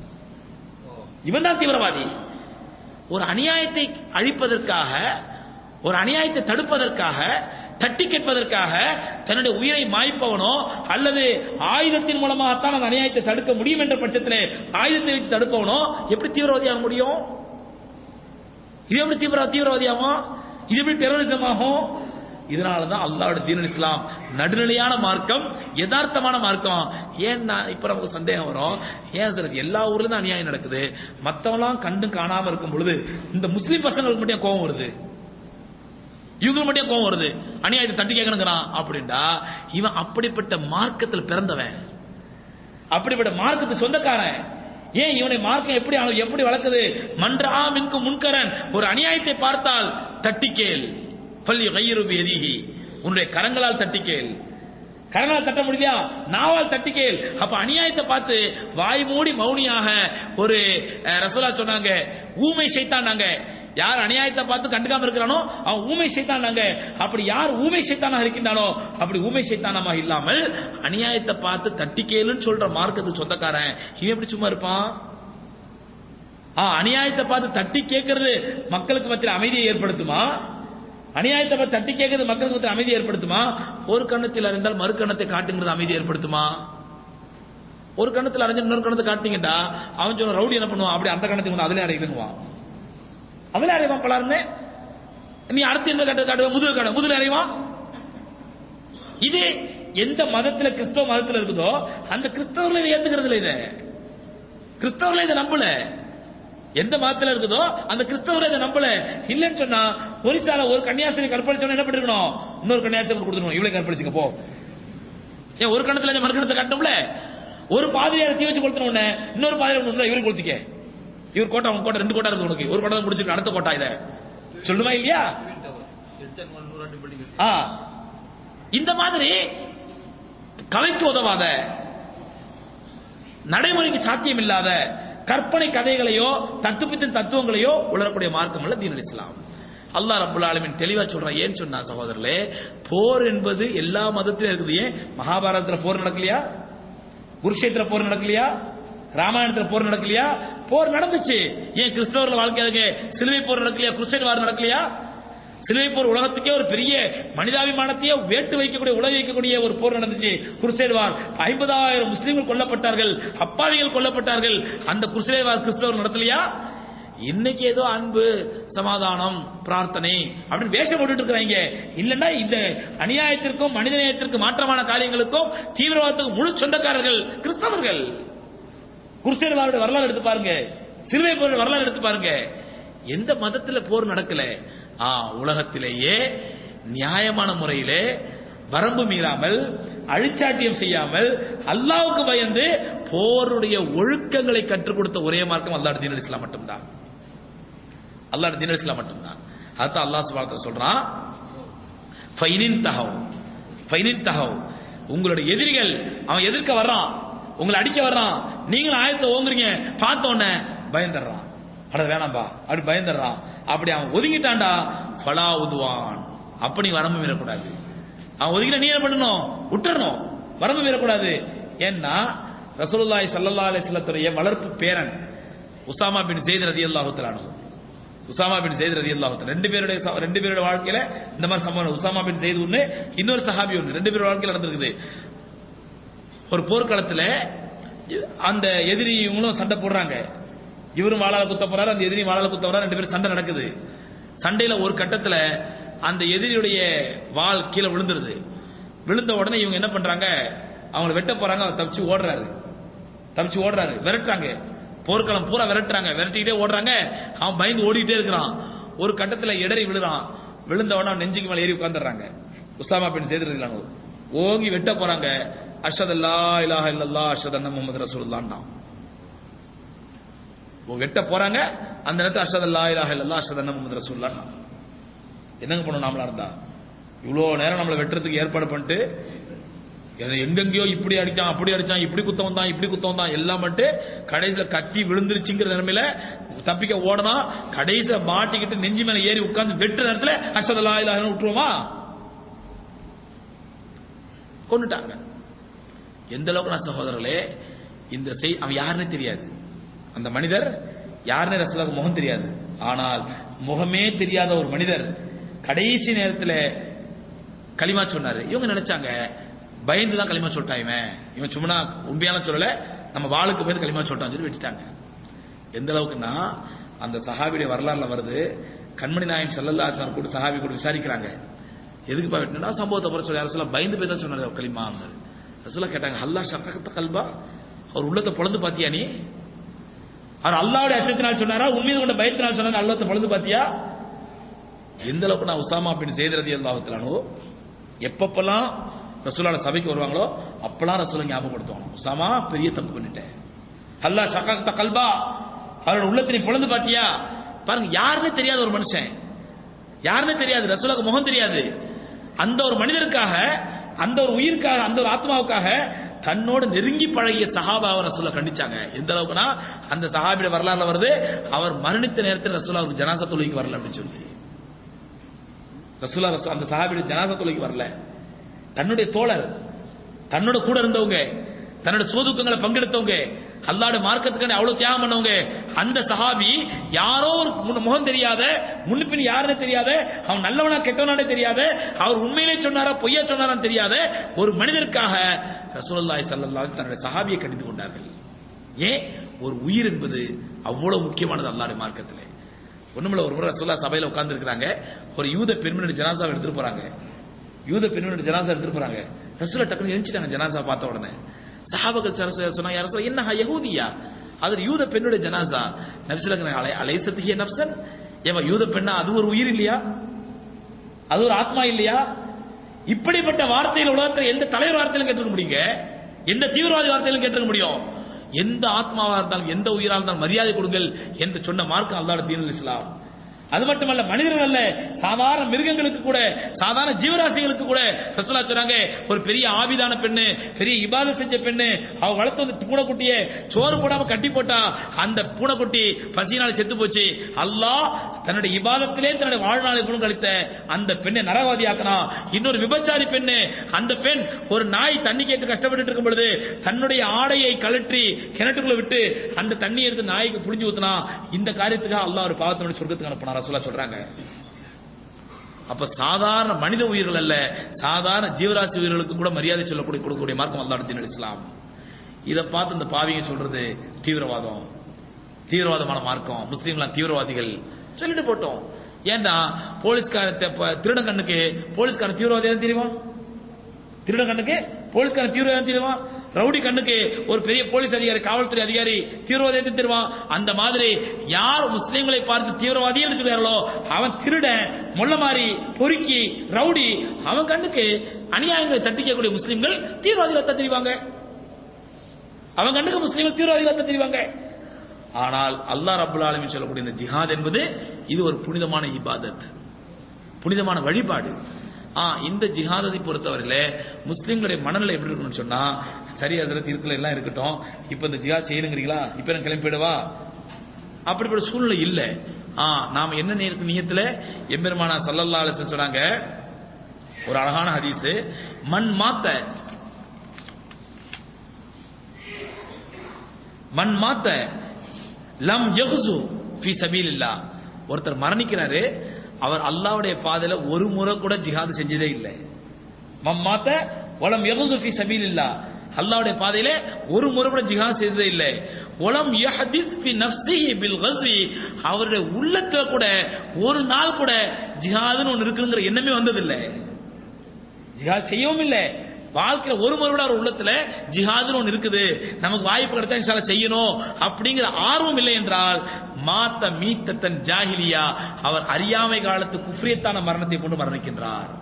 இவன் தான் தீவிரவாதி ஒரு அநியாயத்தை அழிப்பதற்காக ஒரு அநியாயத்தை தடுப்பதற்காக தட்டி கேட்பதற்காக தன்னுடைய உயிரை மாய்ப்பவனோ அல்லது ஆயுதத்தின் மூலமாகத்தான் அந்த அநியாயத்தை தடுக்க முடியும் என்ற பட்சத்தில் ஆயுதத்தை வைத்து தடுப்பவனோ எப்படி தீவிரவாதியாக முடியும் இது எப்படி தீவிர தீவிரவாதியாகும் இது எப்படி டெரரிசம் ஆகும் இதனால தான் அல்லாஹ்வுடைய தீன் இஸ்லாம் நடுநிலையான மார்க்கம் யதார்த்தமான மார்க்கம் ஏன்னா இப்ப நமக்கு சந்தேகம் வரும் ஏன் சார் இது எல்லா ஊர்லயும் தான் அநியாயம் நடக்குது மத்தவெல்லாம் கண்டும் காணாம இருக்கும் பொழுது இந்த முஸ்லீம் பசங்களுக்கு மட்டும் ஏன் கோபம் வருது இவங்களுக்கு மட்டும் ஏன் கோபம் வருது அநியாயத்தை தட்டி கேட்கணுங்கிறான் அப்படின்டா இவன் அப்படிப்பட்ட மார்க்கத்தில் பிறந்தவன் அப்படிப்பட்ட மார்க்கத்து சொந்தக்காரன் ஏன் இவனை மார்க்கம் எப்படி ஆளு- எப்படி வளர்க்குது மன்றா மின்கு முன்கரன் ஒரு அநியாயத்தை பார்த்தால் தட்டிக்கேள் பள்ளி கையிருபி எதிகி உன்னுடைய கரங்களால் தட்டிக்கேள் கரங்களால் தட்ட முடியலையா நாவால் தட்டிக்கேள் அப்ப அநியாயத்தை பார்த்து வாய் மூடி மௌனியாக ஒரு அஹ், ரசூலா சொன்னாங்க ஊமை சைத்தானாங்க யார் அநியாயத்தை பார்த்து கண்டுக்காம இருக்கிறானோ அவன் ஊமை சைத்தானாங்க அப்படி யார் ஊமை சைத்தானாக இருக்கின்றானோ அப்படி ஊமை சைத்தானமாக இல்லாமல் அநியாயத்தை பார்த்து தட்டிக்கேளுன்னு சொல்ற மார்க்கத்துக்கு சொந்தக்காரன் இவன் எப்படி சும்மா இருப்பான் ஆ அநியாயத்தை பார்த்து தட்டி கேட்கறது மக்களுக்கு மத்தியில் அமைதியை ஏற்படுத்துமா அநியாயத்தை பார்த்து தட்டி கேட்கறது மக்களுக்கு மத்தியில் அமைதியை ஏற்படுத்துமா ஒரு கண்ணத்தில் அறிந்தால் மறு கண்ணத்தை காட்டுங்கிறது அமைதி ஏற்படுத்துமா ஒரு கண்ணத்தில் அரைஞ்சு இன்னொரு கண்ணத்தை காட்டிங்கடா அவன் சொன்ன ரவுடி என்ன பண்ணுவான் அப்படி அந்த கணத்துக்கு வந்து அதுல அடையுதுங்குவான் அதுல அறைவான் பலாருன்னு நீ அடுத்து என்ன கட்ட காட்டுவ முதுகு காட்ட முதுகுல அறைவான் இது எந்த மதத்துல கிறிஸ்தவ மதத்துல இருக்குதோ அந்த கிறிஸ்தவர்கள் இதை ஏத்துக்கிறது இல்ல இதை கிறிஸ்தவர்கள் இதை நம்பல எந்த மதத்துல இருக்குதோ அந்த கிறிஸ்தவர் இதை நம்பல இல்லைன்னு சொன்னா ஒரிசால ஒரு கன்னியாஸ்திரி கற்பழிச்சவன என்ன பண்ணிருக்கணும் இன்னொரு கன்னியாஸ்திரி கொடுத்துருக்கணும் இவளை கற்பழிச்சுக்க போ ஏன் ஒரு கணத்துல இருந்து மறு கணத்தை கட்டணும்ல ஒரு பாதிரியார் தீ வச்சு கொளுத்தின உடனே இன்னொரு பாதிரியார் கொளுத்தா இவரு கொளுத்திக்க இவர் கோட்டை உங்க கோட்டை ரெண்டு கோட்டா இருக்கு உனக்கு ஒரு கோட்டை தான் முடிச்சிருக்கு அடுத்த கோட்டா இத சொல்லுமா இல்லையா ஆ இந்த மாதிரி கலைக்கு உதவாத நடைமுறைக்கு சாத்தியம் இல்லாத கற்பனை கதைகளையோ தத்துவத்தின் தத்துவங்களையோ உணரக்கூடிய மார்க்கம் அல்ல தீன் இஸ்லாம் அல்லாஹ் ரபுல் ஆலமின் தெளிவா சொல்றான் ஏன் சொன்னா சகோதரர்களே போர் என்பது எல்லா மதத்திலும் இருக்குது ஏன் மகாபாரதத்துல போர் நடக்கலையா குருஷேத்திர போர் நடக்கலையா ராமாயணத்துல போர் நடக்கலையா போர் நடந்துச்சு ஏன் கிறிஸ்தவர்கள் வாழ்க்கையில சிலுவை போர் நடக்கலையா குருஷேட் வார் நடக்கலையா சிலுவை போர் உலகத்துக்கே ஒரு பெரிய மனிதாபிமானத்தையே வேட்டு வைக்கக்கூடிய உலக வைக்கக்கூடிய ஒரு போர் நடந்துச்சு குருசேட் வார் ஐம்பதாயிரம் முஸ்லீம்கள் கொல்லப்பட்டார்கள் அப்பாவிகள் கொல்லப்பட்டார்கள் அந்த குருசேட் வார் கிறிஸ்தவர் நடத்தலையா இன்னைக்கு ஏதோ அன்பு சமாதானம் பிரார்த்தனை அப்படின்னு வேஷம் போட்டுட்டு இருக்கிறாங்க இல்லன்னா இந்த அநியாயத்திற்கும் மனிதநேயத்திற்கும் மாற்றமான காரியங்களுக்கும் தீவிரவாதத்துக்கும் முழு சொந்தக்காரர்கள் கிறிஸ்தவர்கள் குருசேடுவாருடைய வரலாறு எடுத்து பாருங்க சிறுவை போர் வரலாறு எடுத்து பாருங்க எந்த மதத்துல போர் நடக்கல ஆ உலகத்திலேயே நியாயமான முறையிலே வரம்பு மீறாமல் அழிச்சாட்டியம் செய்யாமல் அல்லாவுக்கு பயந்து போருடைய ஒழுக்கங்களை கற்றுக் கொடுத்த ஒரே மார்க்கம் அல்லாஹ் தீன் இஸ்லாம் மட்டும்தான் அல்லாஹ் தீன் இஸ்லாம் மட்டும்தான் அதான் அல்லாஹ் சுபாலத்தில் சொல்றான் ஃபைனின் தகவ் ஃபைனின் தகவ் உங்களுடைய எதிரிகள் அவன் எதிர்க்க வர்றான் உங்களை அடிக்க வர்றான் நீங்களும் ஆயத்தை ஓங்குறீங்க பார்த்த உடனே பயந்துடுறான் அட வேணாம்பா அப்படி பயந்துடுறான் அப்படி அவன் ஒதுங்கிட்டான்டா ஃபலா உதுவான் அப்ப நீ வரம்பு மீறக்கூடாது அவன் ஒதுங்கிட்ட நீ என்ன பண்ணணும் விட்டுறணும் வரம்பு மீறக்கூடாது ஏன்னா ரசூலுல்லாஹி ஸல்லல்லாஹு அலைஹி வஸல்லத்துடைய வளர்ப்பு பேரன் உசாமா பின் ஜெயித் ரலியல்லாஹு தஆலா உசாமா பின் ஜெயித் ரலியல்லாஹு தஆலா ரெண்டு பேருடைய ச- ரெண்டு பேருடைய வாழ்க்கையில இந்த மாதிரி சம்பவம் உசாமா பின் ஜெயித் ஒண்ணு இன்னொரு சஹாபி ஒண்ணு ரெண்டு பேரும் வாழ்க்கையில நடந்திருக்குது ஒரு போர்க்களத்துல அந்த எதிரி இவங்களும் சண்டை போடுறாங்க இவரும் வாளால குத்த போறாரு அந்த எதிரி வாளால குத்த போறாரு ரெண்டு பேரும் சண்டை நடக்குது சண்டையில ஒரு கட்டத்துல அந்த எதிரியுடைய வாள் கீழே விழுந்துருது விழுந்த உடனே இவங்க என்ன பண்றாங்க அவங்களை வெட்ட போறாங்க அவர் தப்பிச்சு ஓடுறாரு தப்பிச்சு ஓடுறாரு விரட்டுறாங்க போர்க்களம் பூரா விரட்டுறாங்க விரட்டிக்கிட்டே ஓடுறாங்க அவன் பயந்து ஓடிக்கிட்டே இருக்கிறான் ஒரு கட்டத்துல இடறி விழுறான் விழுந்த உடனே அவன் நெஞ்சுக்கு மேல ஏறி உட்கார்ந்துடுறாங்க உசாமா பின் செய்திருக்கிறாங்க ஓங்கி வெட்ட போறாங்க அஷத் அல்லா இலாஹ இல்லல்லா அஷத் அண்ணன் முகமது ரசூலுல்லான்டான் வெட்ட போறாங்க அந்த நேரத்தில் அஷத் அல்லா இலாஹ இல்லல்லா அஷத் அண்ணன் முகமது ரசூலுல்லான்டான் என்னங்க பண்ணணும் நாமளா இருந்தா இவ்வளோ நேரம் நம்மளை வெட்டுறதுக்கு ஏற்பாடு பண்ணிட்டு என்னை எங்கெங்கயோ இப்படி அடிச்சான் அப்படி அடிச்சான் இப்படி குத்தம் வந்தான் இப்படி குத்தம் வந்தான் எல்லாம் பண்ணிட்டு கடைசியில கத்தி விழுந்துருச்சுங்கிற நிலைமையில தப்பிக்க ஓடனா கடைசியில மாட்டிக்கிட்டு நெஞ்சு மேல ஏறி உட்கார்ந்து வெட்டுற நேரத்துல அஷதல்லா இலாஹன்னு விட்டுருவோமா கொண்டுட்டாங்க எந்த அளவுக்கு நான் சகோதரர்களே இந்த செய் அவன் யாருன்னு தெரியாது அந்த மனிதர் யாருன்னு ரசூலுக்கு முகம் தெரியாது ஆனால் முகமே தெரியாத ஒரு மனிதர் கடைசி நேரத்தில் களிமா சொன்னாரு இவங்க நினைச்சாங்க பயந்து தான் களிமா சொல்லிட்டான் இவன் இவன் சும்மா உண்மையான சொல்லல நம்ம வாளுக்கு பயந்து களிமா சொல்லிட்டான் சொல்லி விட்டுட்டாங்க எந்த அளவுக்குன்னா அந்த சஹாபியுடைய வரலாறுல வருது கண்மணி நாயன் செல்லல்லா கூட சஹாபி கூட விசாரிக்கிறாங்க எதுக்கு வெட்டினா சம்பவத்தை புற சொல்லி அரசுல பயந்து போய் தான் சொன்னாரு களிமா ரசூலா கேட்டாங்க அல்லா ஷக்கத்த கல்பா அவர் உள்ளத்தை பொழந்து பாத்தியா நீ அவர் அல்லாவுடைய அச்சத்தினால் சொன்னாரா உண்மையை கொண்ட பயத்தினால் சொன்னாரு அல்லத்தை பொழந்து பாத்தியா எந்த அளவுக்கு நான் உசாமா பின் செய்தரதி அல்லாஹத்திலானோ எப்பப்பெல்லாம் ரசூலோட சபைக்கு வருவாங்களோ அப்பெல்லாம் ரசூலை ஞாபகப்படுத்துவாங்க உசாமா பெரிய தப்பு பண்ணிட்டேன் அல்லா ஷக்கத்த கல்பா அவரோட உள்ளத்தை நீ பொழந்து பாத்தியா பாருங்க யாருன்னு தெரியாத ஒரு மனுஷன் யாருன்னு தெரியாது ரசூலுக்கு முகம் தெரியாது அந்த ஒரு மனிதருக்காக அந்த ஒரு உயிருக்காக அந்த ஒரு ஆத்மாவுக்காக தன்னோட நெருங்கி பழகிய சஹாபாவை ரசூலா கண்டிச்சாங்க எந்த அளவுக்குனா அந்த சஹாபியோட வரலாறுல வருது அவர் மரணித்த நேரத்தில் ரசூலா அவருக்கு ஜனாசா தொழுகைக்கு வரல அப்படின்னு சொல்லி ரசூலா ரசூ அந்த சஹாபியோட ஜனாசா தொழுகைக்கு வரல தன்னுடைய தோழர் தன்னோட கூட இருந்தவங்க தன்னோட சோதுக்கங்களை பங்கெடுத்தவங்க அல்லாட மார்க்கத்துக்கான அவ்வளவு தியாகம் பண்ணவங்க அந்த சஹாபி யாரோ ஒரு முன் முகம் தெரியாத முன்னுப்பின் யாருன்னு தெரியாத அவன் நல்லவனா கெட்டவனானே தெரியாத அவர் உண்மையிலே சொன்னாரா பொய்யா சொன்னாரான்னு தெரியாத ஒரு மனிதருக்காக ரசூலுல்லாஹி ஸல்லல்லாஹு அலைஹி தன்னுடைய சஹாபியை கடிந்து கொண்டார்கள் ஏன் ஒரு உயிர் என்பது அவ்வளவு முக்கியமானது அல்லாஹ்வுடைய மார்க்கத்திலே ஒண்ணுமில்ல ஒரு முறை ரசூல்லா சபையில உட்கார்ந்து இருக்கிறாங்க ஒரு யூத பெண்மணி ஜனாசாவை எடுத்துட்டு போறாங்க யூத பெண்மணி ஜனாசா எடுத்துட்டு போறாங்க ரசூலா டக்குனு எழுச்சிட்டாங்க ஜனாசா பார்த்த உடனே சஹாபகள் சரசு சொன்னாங்க யார சொல்ல என்ன யஹூதியா அது யூத பெண்ணுடைய ஜனாசா நபிசுலக்கு அலை அலைசத்திய நப்சன் ஏமா யூத பெண்ணா அது ஒரு உயிர் இல்லையா அது ஒரு ஆத்மா இல்லையா இப்படிப்பட்ட வார்த்தைகள் உலகத்தில் எந்த தலைவர் வார்த்தையிலும் கேட்டுக்க முடியுங்க எந்த தீவிரவாதி வார்த்தையிலும் கேட்டுக்க முடியும் எந்த ஆத்மாவா இருந்தாலும் எந்த உயிரா இருந்தாலும் மரியாதை கொடுங்கள் என்று சொன்ன மார்க்கம் அல்லாஹ் தீனுல் இஸ்லாம் அது மட்டுமல்ல மனிதர்கள் அல்ல சாதாரண மிருகங்களுக்கு கூட சாதாரண ஜீவராசிகளுக்கு கூட ரசூலா சொன்னாங்க ஒரு பெரிய ஆபிதான பெண்ணு பெரிய இபாதத் செஞ்ச பெண்ணு அவ வளர்த்து வந்து பூனைக்குட்டிய சோறு போடாம கட்டி போட்டா அந்த பூனைக்குட்டி பசியினால் செத்து போச்சு அல்லாஹ் தன்னுடைய இபாதத்திலே தன்னுடைய வாழ்நாளை குணம் கழித்த அந்த பெண்ணை நரவாதியாக்கினா இன்னொரு விபச்சாரி பெண்ணு அந்த பெண் ஒரு நாய் தண்ணி கேட்டு கஷ்டப்பட்டு இருக்கும் பொழுது தன்னுடைய ஆடையை கழற்றி கிணற்றுக்குள்ள விட்டு அந்த தண்ணி எடுத்து நாய்க்கு புளிஞ்சு ஊத்துனா இந்த காரியத்துக்காக அல்லாஹ் ஒரு பாவத்தினுடைய சொர்க்கத்துக்கு அனுப்பினார் ரசூலா சொல்றாங்க அப்ப சாதாரண மனித உயிர்கள் அல்ல சாதாரண ஜீவராசி உயிர்களுக்கு கூட மரியாதை சொல்லக்கூடிய கொடுக்கக்கூடிய மார்க்கம் அல்லாஹ் தீன் இஸ்லாம் இதை பார்த்து இந்த பாவிங்க சொல்றது தீவிரவாதம் தீவிரவாதமான மார்க்கம் முஸ்லீம்லாம் தீவிரவாதிகள் சொல்லிட்டு போட்டோம் ஏன்டா போலீஸ்கார திருடன் கண்ணுக்கு போலீஸ்கார தீவிரவாதி எதுவும் தெரியுமா திருடன் கண்ணுக்கு போலீஸ்கார தீவிரவாதி தெரியுமா ரவுடி கண்ணுக்கு ஒரு பெரிய போலீஸ் அதிகாரி காவல்துறை அதிகாரி தீவிரவாதி எது தெரியுமா அந்த மாதிரி யார் முஸ்லீம்களை பார்த்து தீவிரவாதி என்று சொல்றார்களோ அவன் திருடன் மொள்ள மாறி பொறுக்கி ரவுடி அவன் கண்ணுக்கு அநியாயங்களை தட்டிக்கக்கூடிய முஸ்லீம்கள் தீவிரவாதிகளை தான் தெரிவாங்க அவன் கண்ணுக்கு முஸ்லீம்கள் தீவிரவாதிகளை தான் தெரிவாங்க ஆனால் அல்லாஹ் ரபுல் ஆலமின் சொல்லக்கூடிய இந்த ஜிஹாத் என்பது இது ஒரு புனிதமான இபாதத் புனிதமான வழிபாடு ஆ இந்த ஜிஹாதத்தை பொறுத்தவரையில முஸ்லீம்களுடைய மனநிலை எப்படி இருக்கணும்னு சொன்னா சரி அதில் இருக்கல எல்லாம் இருக்கட்டும் இப்ப இந்த ஜிஹாத் செய்யணுங்கிறீங்களா இப்ப நான் கிளம்பிடுவா அப்படிப்பட்ட சூழ்நிலை இல்ல ஆ நாம என்ன நேருக்கு நியத்துல எம்பெருமானா சல்லல்லா அலிஸ்லாம் சொன்னாங்க ஒரு அழகான ஹதீஸ் மண் மாத்த மண் மாத்த லம் யகுசு ஃபி சபீலில்லா ஒருத்தர் மரணிக்கிறாரு அவர் அல்லாவுடைய பாதையில ஒரு முறை கூட ஜிஹாது செஞ்சதே இல்லை மம்மாத்த ஒலம் யகுசு ஃபி சபீலில்லா அல்லாவுடைய பாதையில ஒரு முறை கூட ஜிஹாத் செய்ததே இல்லை ஒலம் யஹதித் ஃபி நஃப்ஸிஹி பில் கஸ்வி அவருடைய உள்ளத்துல கூட ஒரு நாள் கூட ஜிஹாதுன்னு ஒன்னு இருக்குங்கிற எண்ணமே வந்ததில்லை ஜிஹாத் செய்யவும் இல்லை வாழ்க்கையில ஒரு முறை கூட அவர் உள்ளத்துல ஜிஹாதுன்னு ஒன்று இருக்குது நமக்கு வாய்ப்பு கிடைச்சா இன்ஷால்ல செய்யணும் அப்படிங்கிற ஆர்வம் இல்லை என்றால் மாத்த மீத்த தன் ஜாகிலியா அவர் அறியாமை காலத்து குஃப்ரியத்தான மரணத்தை கொண்டு மரணிக்கின்றார்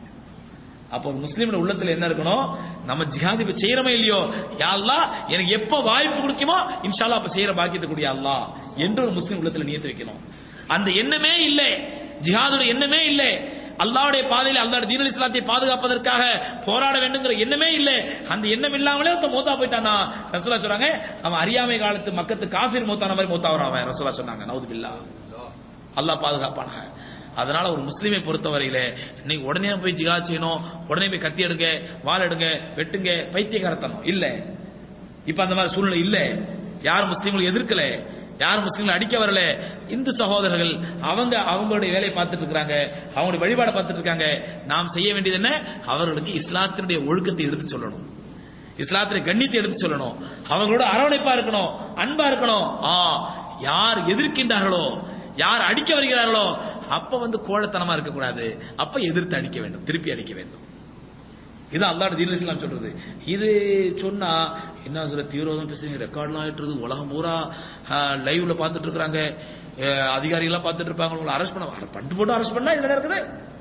அப்போ ஒரு முஸ்லீம் உள்ளத்துல என்ன இருக்கணும் நம்ம ஜிஹாத் இப்ப செய்யறோமே இல்லையோ யாழ்லா எனக்கு எப்ப வாய்ப்பு கொடுக்குமோ இன்ஷால்லா அப்ப செய்யற பாக்கியத்தை கூடிய அல்லா என்று ஒரு முஸ்லீம் உள்ளத்துல நியத்து வைக்கணும் அந்த எண்ணமே இல்லை ஜிஹாதோட எண்ணமே இல்லை அல்லாவுடைய பாதையில் அல்லாட தீன இஸ்லாத்தை பாதுகாப்பதற்காக போராட வேண்டுங்கிற எண்ணமே இல்லை அந்த எண்ணம் இல்லாமலே ஒருத்த மூத்தா போயிட்டானா ரசூலா சொன்னாங்க அவன் அறியாமை காலத்து மக்கத்து காஃபிர் மூத்தான மாதிரி மூத்தா வரான் அவன் ரசூலா சொன்னாங்க நவுது பில்லா அல்லாஹ் பாதுகாப்பானாங்க அதனால ஒரு முஸ்லீமை பொறுத்தவரையில இன்னைக்கு உடனே போய் ஜிகா செய்யணும் உடனே போய் கத்தி எடுங்க வாள் எடுங்க வெட்டுங்க பைத்தியகாரத்தனம் இல்ல இப்ப அந்த மாதிரி சூழ்நிலை இல்ல யார் முஸ்லீம்களை எதிர்க்கல யார் முஸ்லீம்களை அடிக்க வரல இந்து சகோதரர்கள் அவங்க அவங்களுடைய வேலையை பார்த்துட்டு இருக்காங்க அவங்களுடைய வழிபாடை பார்த்துட்டு இருக்காங்க நாம் செய்ய வேண்டியது என்ன அவர்களுக்கு இஸ்லாத்தினுடைய ஒழுக்கத்தை எடுத்து சொல்லணும் இஸ்லாத்தினுடைய கண்ணியத்தை எடுத்து சொல்லணும் அவங்களோட அரவணைப்பா இருக்கணும் அன்பா இருக்கணும் ஆ யார் எதிர்க்கின்றார்களோ யார் அடிக்க வருகிறார்களோ அப்ப வந்து கோழத்தனமா இருக்கக்கூடாது அப்ப எதிர்த்து அடிக்க வேண்டும் திருப்பி அடிக்க வேண்டும் இது அல்லாட தீன் இஸ்லாம் சொல்றது இது சொன்னா என்ன சொல்ற தீவிரவாதம் பேசுறீங்க ரெக்கார்ட்லாம் ஆயிட்டுருது உலகம் பூரா லைவ்ல பார்த்துட்டு இருக்காங்க அதிகாரிகள்லாம் பார்த்துட்டு இருப்பாங்க உங்களை அரெஸ்ட் பண்ண பண்டு போட்டு அரெஸ்ட் பண்ணா இதுல இருக்குது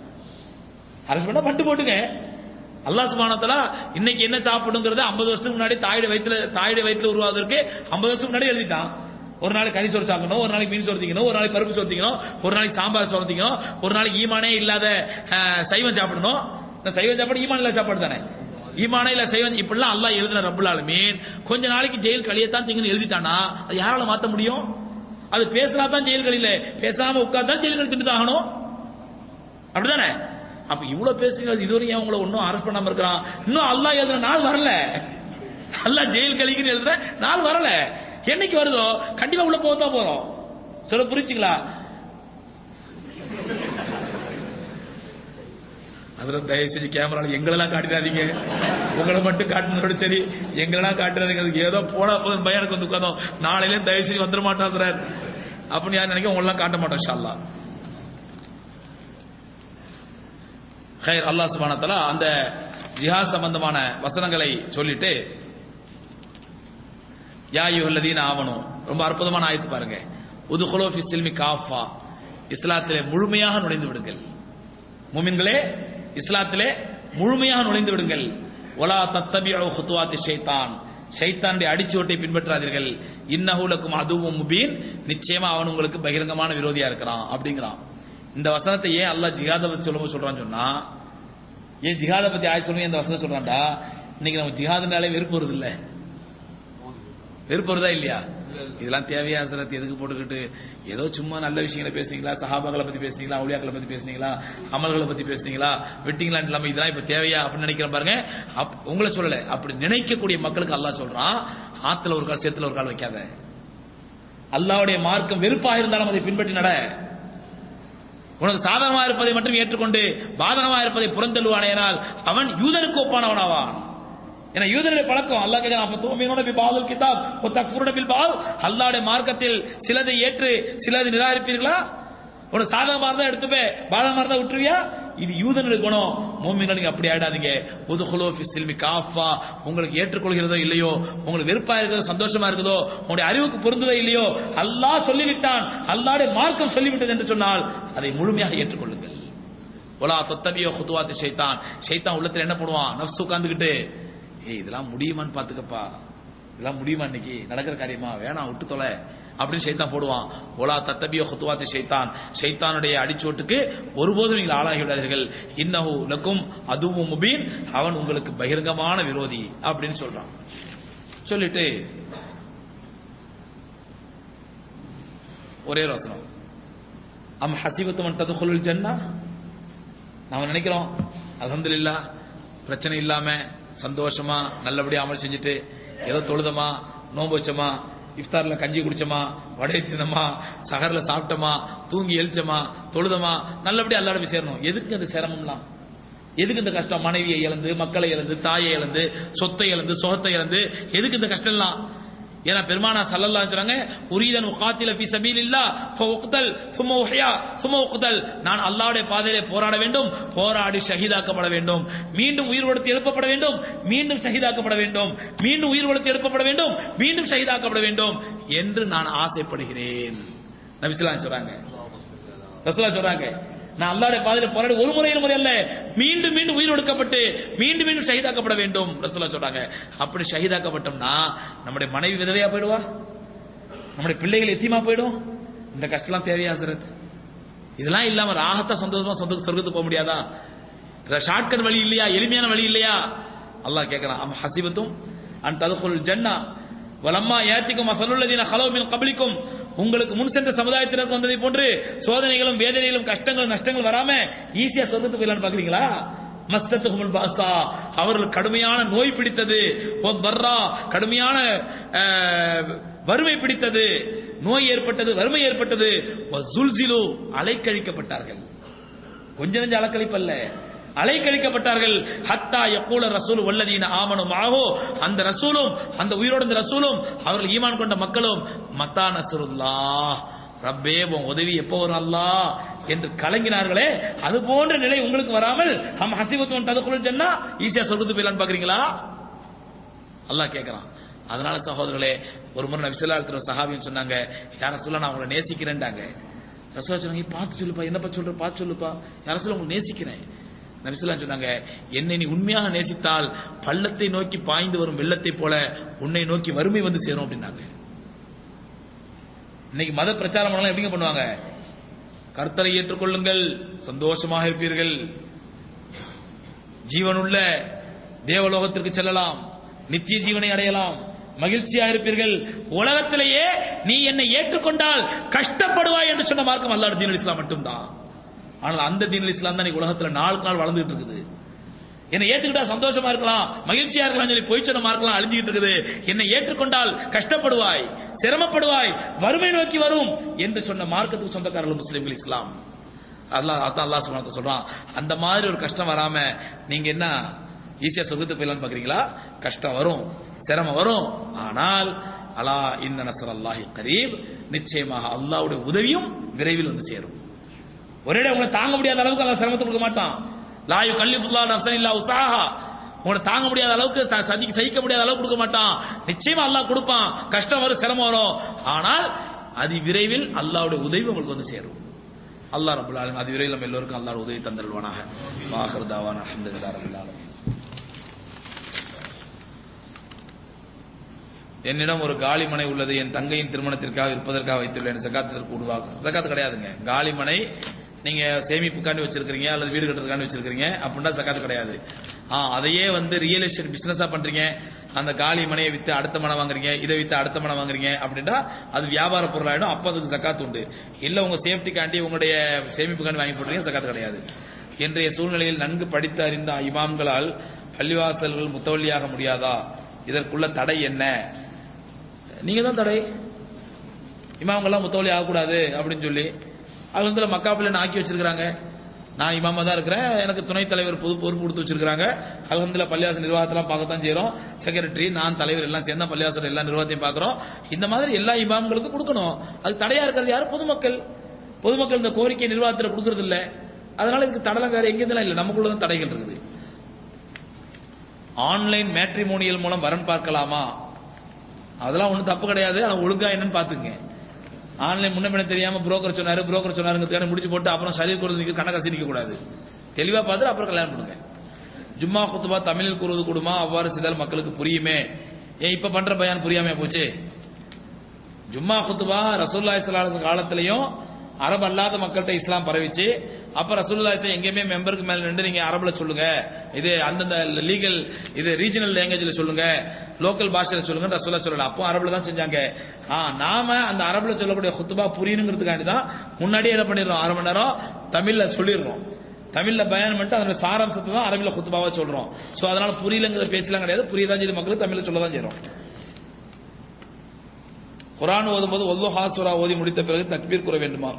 அரெஸ்ட் பண்ணா பண்டு போட்டுங்க அல்லா சுபானத்தலா இன்னைக்கு என்ன சாப்பிடுங்கிறத ஐம்பது வருஷத்துக்கு முன்னாடி தாயுடைய வயிற்றுல தாயுடைய வயிற்றுல உருவாவதற்கு ஐம்பது வருஷத்துக்கு முன்னாடி எழுதிட்டான் ஒரு நாளைக்கு கறி சோறு சாப்பிடணும் ஒரு நாளைக்கு மீன் சோறு திங்கணும் ஒரு நாளைக்கு பருப்பு சோறு திங்கணும் ஒரு நாளைக்கு சாம்பார் சோறு திங்கணும் ஒரு நாளைக்கு ஈமானே இல்லாத சைவம் சாப்பிடணும் இந்த சைவம் சாப்பாடு ஈமான் இல்லாத சாப்பாடு தானே ஈமானே இல்ல சைவம் இப்படிலாம் அல்லாஹ் எழுதின ரப்புல் ஆலமீன் கொஞ்ச நாளைக்கு ஜெயில் கழியத்தான் திங்கன்னு எழுதிட்டானா அது யாரால மாத்த முடியும் அது பேசினா தான் ஜெயில் கழியில பேசாம உட்கார்ந்தா ஜெயில் கழி தின்னு ஆகணும் அப்படிதானே அப்ப இவ்வளவு பேசுங்க இதுவரையும் அவங்கள ஒன்னும் அரெஸ்ட் பண்ணாம இருக்கிறான் இன்னும் அல்லாஹ் எழுதுன நாள் வரல அல்லாஹ் ஜெயில் கழிக்குன்னு எழுதுற நாள் வரல என்னைக்கு வருதோ கண்டிப்பா உள்ள போக தான் போறோம் சொல்ல புரிச்சுங்களா அதுல தயவு செஞ்சு கேமரால எங்களெல்லாம் காட்டிடாதீங்க உங்களை மட்டும் காட்டினதோட சரி எங்களெல்லாம் காட்டுறாதீங்க அதுக்கு ஏதோ போனா போதும் பயம் எனக்கு வந்து உட்காந்தோம் நாளையில தயவு செஞ்சு வந்துட மாட்டோம் சார் அப்படின்னு யார் நினைக்க உங்களெல்லாம் காட்ட மாட்டோம் ஷால்லா ஹைர் அல்லாஹ் சுபானத்தலா அந்த ஜிஹாத் சம்பந்தமான வசனங்களை சொல்லிட்டு யாயுல்லதீன ஆவணும் ரொம்ப அற்புதமான ஆயத்து பாருங்க உதுகுலோ ஃபி சில்மி காஃபா இஸ்லாத்திலே முழுமையாக நுழைந்து விடுங்கள் முமின்களே இஸ்லாத்திலே முழுமையாக நுழைந்து விடுங்கள் ஒலா தத்தபியோ ஹுத்துவாத்தி ஷைத்தான் ஷைத்தானுடைய அடிச்சுவட்டை பின்பற்றாதீர்கள் இன்னஹூலக்கும் அதுவும் முபீன் நிச்சயமா அவன் உங்களுக்கு பகிரங்கமான விரோதியா இருக்கிறான் அப்படிங்கிறான் இந்த வசனத்தை ஏன் அல்லாஹ் ஜிஹாத பத்தி சொல்லும்போது சொல்றான்னு சொன்னா ஏன் ஜிஹாத பத்தி ஆய் சொல்லுங்க இந்த வசனம் சொல்றான்டா இன்னைக்கு நம்ம ஜிஹாதுனாலே வெறுப்பு வருது இல்ல வெறுப்பு வருதா இல்லையா இதெல்லாம் தேவையா ஹசரத் எதுக்கு போட்டுக்கிட்டு ஏதோ சும்மா நல்ல விஷயங்களை பேசுனீங்களா சஹாபாக்களை பத்தி பேசுனீங்களா அவுலியாக்களை பத்தி பேசுனீங்களா அமல்களை பத்தி பேசுனீங்களா வெட்டிங்களா இல்லாம இதெல்லாம் இப்ப தேவையா அப்படின்னு நினைக்கிறேன் பாருங்க அப்- உங்களை சொல்லல அப்படி நினைக்கக்கூடிய மக்களுக்கு அல்லாஹ் சொல்றான் ஆத்துல ஒரு கால் சேத்துல ஒரு கால் வைக்காத அல்லாஹ்வுடைய மார்க்கம் வெறுப்பாக இருந்தாலும் அதை பின்பற்றி நட உனக்கு சாதகமாக இருப்பதை மட்டும் ஏற்றுக்கொண்டு பாதகமாக இருப்பதை புறந்தள்ளுவானேனால் அவன் யூதனுக்கு ஒப்பானவனாவான் ஏன்னா யூதனுடைய பழக்கம் அல்லாஹ் கேட்கிறான் அப்ப தூமினோட பி பாதுல் கிதாப் ஒ தக்ஃபுருன பில் பால் அல்லாஹ்வுடைய மார்க்கத்தில் சிலதை ஏற்று சிலதை நிராகரிப்பீர்களா உனக்கு சாதகமா இருந்தா எடுத்துப்பே பாதகமா இருந்தா விட்டுருவியா இது யூதனுடைய குணம் மோமின்கள் நீங்க அப்படி ஆயிடாதீங்க உதுகுலோ ஃபி சில்மி காஃபா உங்களுக்கு ஏற்றுக்கொள்கிறதோ இல்லையோ உங்களுக்கு வெறுப்பா இருக்கிறதோ சந்தோஷமா இருக்குதோ உங்களுடைய அறிவுக்கு பொருந்ததோ இல்லையோ அல்லாஹ் சொல்லிவிட்டான் அல்லாஹ்வுடைய மார்க்கம் சொல்லிவிட்டது என்று சொன்னால் அதை முழுமையாக ஏற்றுக்கொள்ளுங்கள் ஒலா தொத்தபியோ குத்துவாத்து ஷைத்தான் ஷைத்தான் உள்ளத்துல என்ன பண்ணுவான் நஃப்ஸ் உட்கார்ந்துகிட்டு ஏய் இதெல்லாம் முடியுமான்னு பாத்துக்கப்பா இதெல்லாம் முடியுமா இன்னைக்கு நடக்கிற காரியமா வேணாம் விட்டு தொலை அப்படின்னு ஷைத்தான் போடுவான் ஒலா தத்தபியோ குத்துவாத்து ஷைத்தான் ஷைத்தானுடைய அடிச்சோட்டுக்கு ஒருபோதும் நீங்கள் ஆளாகி விடாதீர்கள் இன்னஹு லக்கும் அதுவும் முபீன் அவன் உங்களுக்கு பகிரங்கமான விரோதி அப்படின்னு சொல்றான் சொல்லிட்டு ஒரே ஒரு வசனம் அம் ஹசிபத்துமன் ததுகுலுல் ஜன்னா நாம நினைக்கிறோம் அல்ஹம்துலில்லாஹ் பிரச்சனை இல்லாம சந்தோஷமா நல்லபடியா அமல் செஞ்சுட்டு ஏதோ தொழுதமா நோன்பு வச்சோமா இஃப்தார்ல கஞ்சி குடிச்சோமா வடை தின்னமா சகர்ல சாப்பிட்டோமா தூங்கி எழுச்சோமா தொழுதமா நல்லபடியா அல்லாட போய் சேரணும் எதுக்கு அந்த சிரமம்லாம் எதுக்கு இந்த கஷ்டம் மனைவியை இழந்து மக்களை இழந்து தாயை இழந்து சொத்தை இழந்து சுகத்தை இழந்து எதுக்கு இந்த கஷ்டம் எல்லாம் ஏன்னா பெருமானா சல்லல்லாஹு அலைஹி சொல்றாங்க உரீதன் உகாத்தில ஃபீ சபீலில்லா ஃபஉக்தல் சும்ம உஹ்யா சும்ம உக்தல் நான் அல்லாஹ்வுடைய பாதையிலே போராட வேண்டும் போராடி ஷஹீதாக்கப்பட வேண்டும் மீண்டும் உயிர் கொடுத்து எழுப்பப்பட வேண்டும் மீண்டும் ஷஹீதாக்கப்பட வேண்டும் மீண்டும் உயிர் கொடுத்து எழுப்பப்பட வேண்டும் மீண்டும் ஷஹீதாக்கப்பட வேண்டும் என்று நான் ஆசைப்படுகிறேன் நபிசுல்லாஹ் சொல்றாங்க ரசூலா சொல்றாங்க நான் அல்லாஹ்வுடைய பாதையில போராடி ஒரு முறை இரு முறை அல்ல மீண்டும் மீண்டும் உயிர் ஒடுக்கப்பட்டு மீண்டும் மீண்டும் ஷஹீதாக்கப்பட வேண்டும் ரசூலா சொல்றாங்க அப்படி ஷஹீதாக்கப்பட்டோம்னா நம்முடைய மனைவி விதவையா போயிடுவா நம்முடைய பிள்ளைகள் எத்தியமா போயிடும் இந்த கஷ்டம்லாம் தேவையா ஹசரத் இதெல்லாம் இல்லாம ராகத்தா சந்தோஷமா சொந்த சொர்க்கத்துக்கு போக முடியாதா ஷார்ட்கட் வழி இல்லையா எளிமையான வழி இல்லையா அல்லாஹ் கேட்கறான் அம் ஹசிபத்தும் அன் ததுகுல் ஜன்னா வலம்மா ஏத்திக்கும் அசலுல்லதீன ஹலோ மின் கபலிக்கும் உங்களுக்கு முன் சென்ற சமுதாயத்தினருக்கு வந்ததை போன்று சோதனைகளும் வேதனைகளும் கஷ்டங்களும் நஷ்டங்கள் வராம ஈஸியா சொர்க்கத்துக்கு போயிடலாம்னு பாக்குறீங்களா மஸ்தத்துகுமுல் பாசா அவர்கள் கடுமையான நோய் பிடித்தது ஒ பர்ரா கடுமையான அஹ், வறுமை பிடித்தது நோய் ஏற்பட்டது வறுமை ஏற்பட்டது ஒ ஜுல்சிலு அலைக்கழிக்கப்பட்டார்கள் கொஞ்ச நெஞ்ச அலக்களிப்பல்ல அலைக்கழிக்கப்பட்டார்கள் ஹத்தா யக்கூல ரசூல் வல்லதீன ஆமனு மாஹோ அந்த ரசூலும் அந்த உயிரோட இந்த ரசூலும் அவர்கள் ஈமான் கொண்ட மக்களும் மத்தா நசருல்லாஹ் ரப்பே உன் உதவி எப்போ வரும் அல்லாஹ் என்று கலங்கினார்களே அது போன்ற நிலை உங்களுக்கு வராமல் ஹம் ஹசிபத்துவன் ததுக்குள் சொன்னா ஈஸியா சொர்க்கத்து போயிடலான்னு பாக்குறீங்களா அல்லாஹ் கேட்கறான் அதனால சகோதரர்களே ஒரு முறை நபிசல்லா ஒரு சஹாபின்னு சொன்னாங்க யார சொல்ல நான் உங்களை நேசிக்கிறேன்டாங்க ரசூலா சொன்னாங்க "ஏய், பார்த்து சொல்லுப்பா என்னப்பா சொல்ற பார்த்து சொல்லுப்பா யார சொல்ல உங்களை நேசிக்கிறேன் நபிசல்லா சொன்னாங்க என்னை நீ உண்மையாக நேசித்தால் பள்ளத்தை நோக்கி பாய்ந்து வரும் வெள்ளத்தை போல உன்னை நோக்கி வறுமை வந்து சேரும் அப்படின்னாங்க இன்னைக்கு மத பிரச்சாரம் பண்ணலாம் எப்படிங்க பண்ணுவாங்க கர்த்தரை ஏற்றுக்கொள்ளுங்கள் சந்தோஷமாக இருப்பீர்கள் ஜீவனுள்ள தேவலோகத்திற்கு செல்லலாம் நித்திய ஜீவனை அடையலாம் மகிழ்ச்சியா இருப்பீர்கள் உலகத்திலேயே நீ என்னை ஏற்றுக்கொண்டால் கஷ்டப்படுவாய் என்று சொன்ன மார்க்கம் அல்லாஹ் தீன் இஸ்லாம் மட்டும்தான் ஆனால் அந்த தீன் இஸ்லாம் தான் இன்னைக்கு உலகத்துல நாளுக்கு நாள் வளர்ந்துட்டு இருக்குது என்னை ஏத்துக்கிட்டா சந்தோஷமா இருக்கலாம் மகிழ்ச்சியா இருக்கலாம் சொல்லி பொய் சொன்ன மார்க்கலாம் அழிஞ்சுக்கிட்டு இருக்குது என்னை ஏற்றுக்கொண்டால் கஷ்டப்படுவாய் சிரமப்படுவாய் வறுமை நோக்கி வரும் என்று சொன்ன மார்க்கத்துக்கு சொந்தக்காரர்கள் முஸ்லிம்கள் இஸ்லாம் அல்லாஹ் அதான் அல்லாஹ் சுப்ஹானஹு சொல்றான் அந்த மாதிரி ஒரு கஷ்டம் வராம நீங்க என்ன ஈஸியா சொர்க்கத்துக்கு போயிடலாம்னு பாக்குறீங்களா கஷ்டம் வரும் சிரமம் வரும் ஆனால் அலா இன்ன நசர் அல்லாஹி கரீப் நிச்சயமாக அல்லாஹ்வுடைய உதவியும் விரைவில் வந்து சேரும் ஒரே உங்களை தாங்க முடியாத அளவுக்கு அல்லாஹ் சிரமத்தை கொடுக்க மாட்டான் லாயு கல்லிபுல்லா நஃப்சன் இல்லா உசாஹா உங்களை தாங்க முடியாத அளவுக்கு த- சதிக்கு சகிக்க முடியாத அளவுக்கு கொடுக்க மாட்டான் நிச்சயமா அல்லாஹ் கொடுப்பான் கஷ்டம் வரும் சிரமம் வரும் ஆனால் அது விரைவில் அல்லாஹ்வுடைய உதவி உங்களுக்கு வந்து சேரும் அல்லாஹ் ரபுல் ஆலமீன் அது விரைவில் நம்ம எல்லோருக்கும் அல்லாஹ் உதவி தந்தல்வானாக வாஹர் தாவான் அஹமதுல்லா ரபுல் ஆலமீன் என்னிடம் ஒரு காலி மனை உள்ளது என் தங்கையின் திருமணத்திற்காக விற்பதற்காக வைத்துள்ளேன் சக்காத்திற்கு உருவாகும் சக்காத்து கிடையாதுங்க காலி மனை நீங்க சேமிப்புக்காண்டி வச்சிருக்கீங்க அல்லது வீடு கட்டுறதுக்காண்டி வச்சிருக்கீங்க அப்படின்னா சக்காத்து கிடையாது ஆ அதையே வந்து ரியல் எஸ்டேட் பிசினஸா பண்றீங்க அந்த காலி மனையை வித்து அடுத்த மனை வாங்குறீங்க இதை வித்து அடுத்த மனை வாங்குறீங்க அப்படின்னா அது வியாபார பொருளாயிடும் அப்ப அதுக்கு சக்காத்து உண்டு இல்ல உங்க சேஃப்டிக்காண்டி உங்களுடைய சேமிப்புக்காண்டி வாங்கி போடுறீங்க சக்காத்து கிடையாது இன்றைய சூழ்நிலையில் நன்கு படித்து அறிந்த இமாம்களால் பள்ளிவாசல்கள் முத்தவள்ளியாக முடியாதா இதற்குள்ள தடை என்ன நீங்க தான் தடை இமாம்கெல்லாம் முத்தவள்ளி ஆகக்கூடாது அப்படின்னு சொல்லி அவங்க மக்கா பிள்ளை ஆக்கி வச்சிருக்காங்க நான் இமாமா தான் இருக்கிறேன் எனக்கு துணைத் தலைவர் பொது பொறுப்பு கொடுத்து வச்சிருக்காங்க அலமதுல பள்ளிவாசல் நிர்வாகத்தெல்லாம் பார்க்கத்தான் செய்யறோம் செக்ரட்டரி நான் தலைவர் எல்லாம் சேர்ந்தா பள்ளிவாசல் எல்லா நிர்வாகத்தையும் பார்க்கிறோம் இந்த மாதிரி எல்லா இமாம்களுக்கும் கொடுக்கணும் அது தடையா இருக்கிறது யாரு பொதுமக்கள் பொதுமக்கள் இந்த கோரிக்கை நிர்வாகத்தில் கொடுக்கறது இல்ல அதனால இதுக்கு தடலம் வேற எங்கேருந்துலாம் இல்ல நமக்குள்ள தான் தடைகள் இருக்குது ஆன்லைன் மேட்ரிமோனியல் மூலம் வரன் பார்க்கலாமா அதெல்லாம் ஒண்ணும் தப்பு கிடையாது ஆனா ஒழுங்கா என்னன்னு பாத்துங்க ஆன்லைன் முன்ன பின்ன தெரியாம புரோக்கர் சொன்னாரு புரோக்கர் சொன்னாருங்கிறதுக்கான முடிச்சு போட்டு அப்புறம் சரி கொடுத்து கணக்காசி நிக்க கூடாது தெளிவா பார்த்துட்டு அப்புறம் கல்யாணம் பண்ணுங்க ஜும்மா குத்துபா தமிழில் கூறுவது கூடுமா அவ்வாறு செய்தால் மக்களுக்கு புரியுமே ஏன் இப்ப பண்ற பயான் புரியாம போச்சு ஜும்மா குத்துபா ரசூல்லா இஸ்லாம் காலத்திலையும் அரபு அல்லாத மக்கள்கிட்ட இஸ்லாம் பரவிச்சு அப்ப ரசூல்லா இஸ்லாம் எங்கேயுமே மெம்பருக்கு மேல நின்று நீங்க அரபுல சொல்லுங்க இது அந்தந்த லீகல் இது ரீஜனல் லாங்குவேஜ்ல சொல்லுங்க லோக்கல் பாஷையில சொல்லுங்க ரசூல்லா சொல்லல அப்போ அரபுல தான் செஞ்சாங்க ஆ நாம அந்த அரபுல சொல்லக்கூடிய குத்துபா புரியணுங்கிறதுக்காண்டி தான் முன்னாடியே என்ன பண்ணிடுறோம் அரை மணி நேரம் தமிழ்ல சொல்லிடுறோம் தமிழ்ல பயன் பண்ணிட்டு அதோட சாராம்சத்தை தான் அரபில குத்துபாவா சொல்றோம் சோ அதனால புரியலங்கிற பேச்செல்லாம் கிடையாது புரியதான் செய்து மக்களுக்கு தமிழ்ல சொல்ல தான் செய்யறோம் குரான் ஓதும்போது ஒல்லோ ஹாசுரா ஓதி முடித்த பிறகு தக்பீர் கூற வேண்டுமா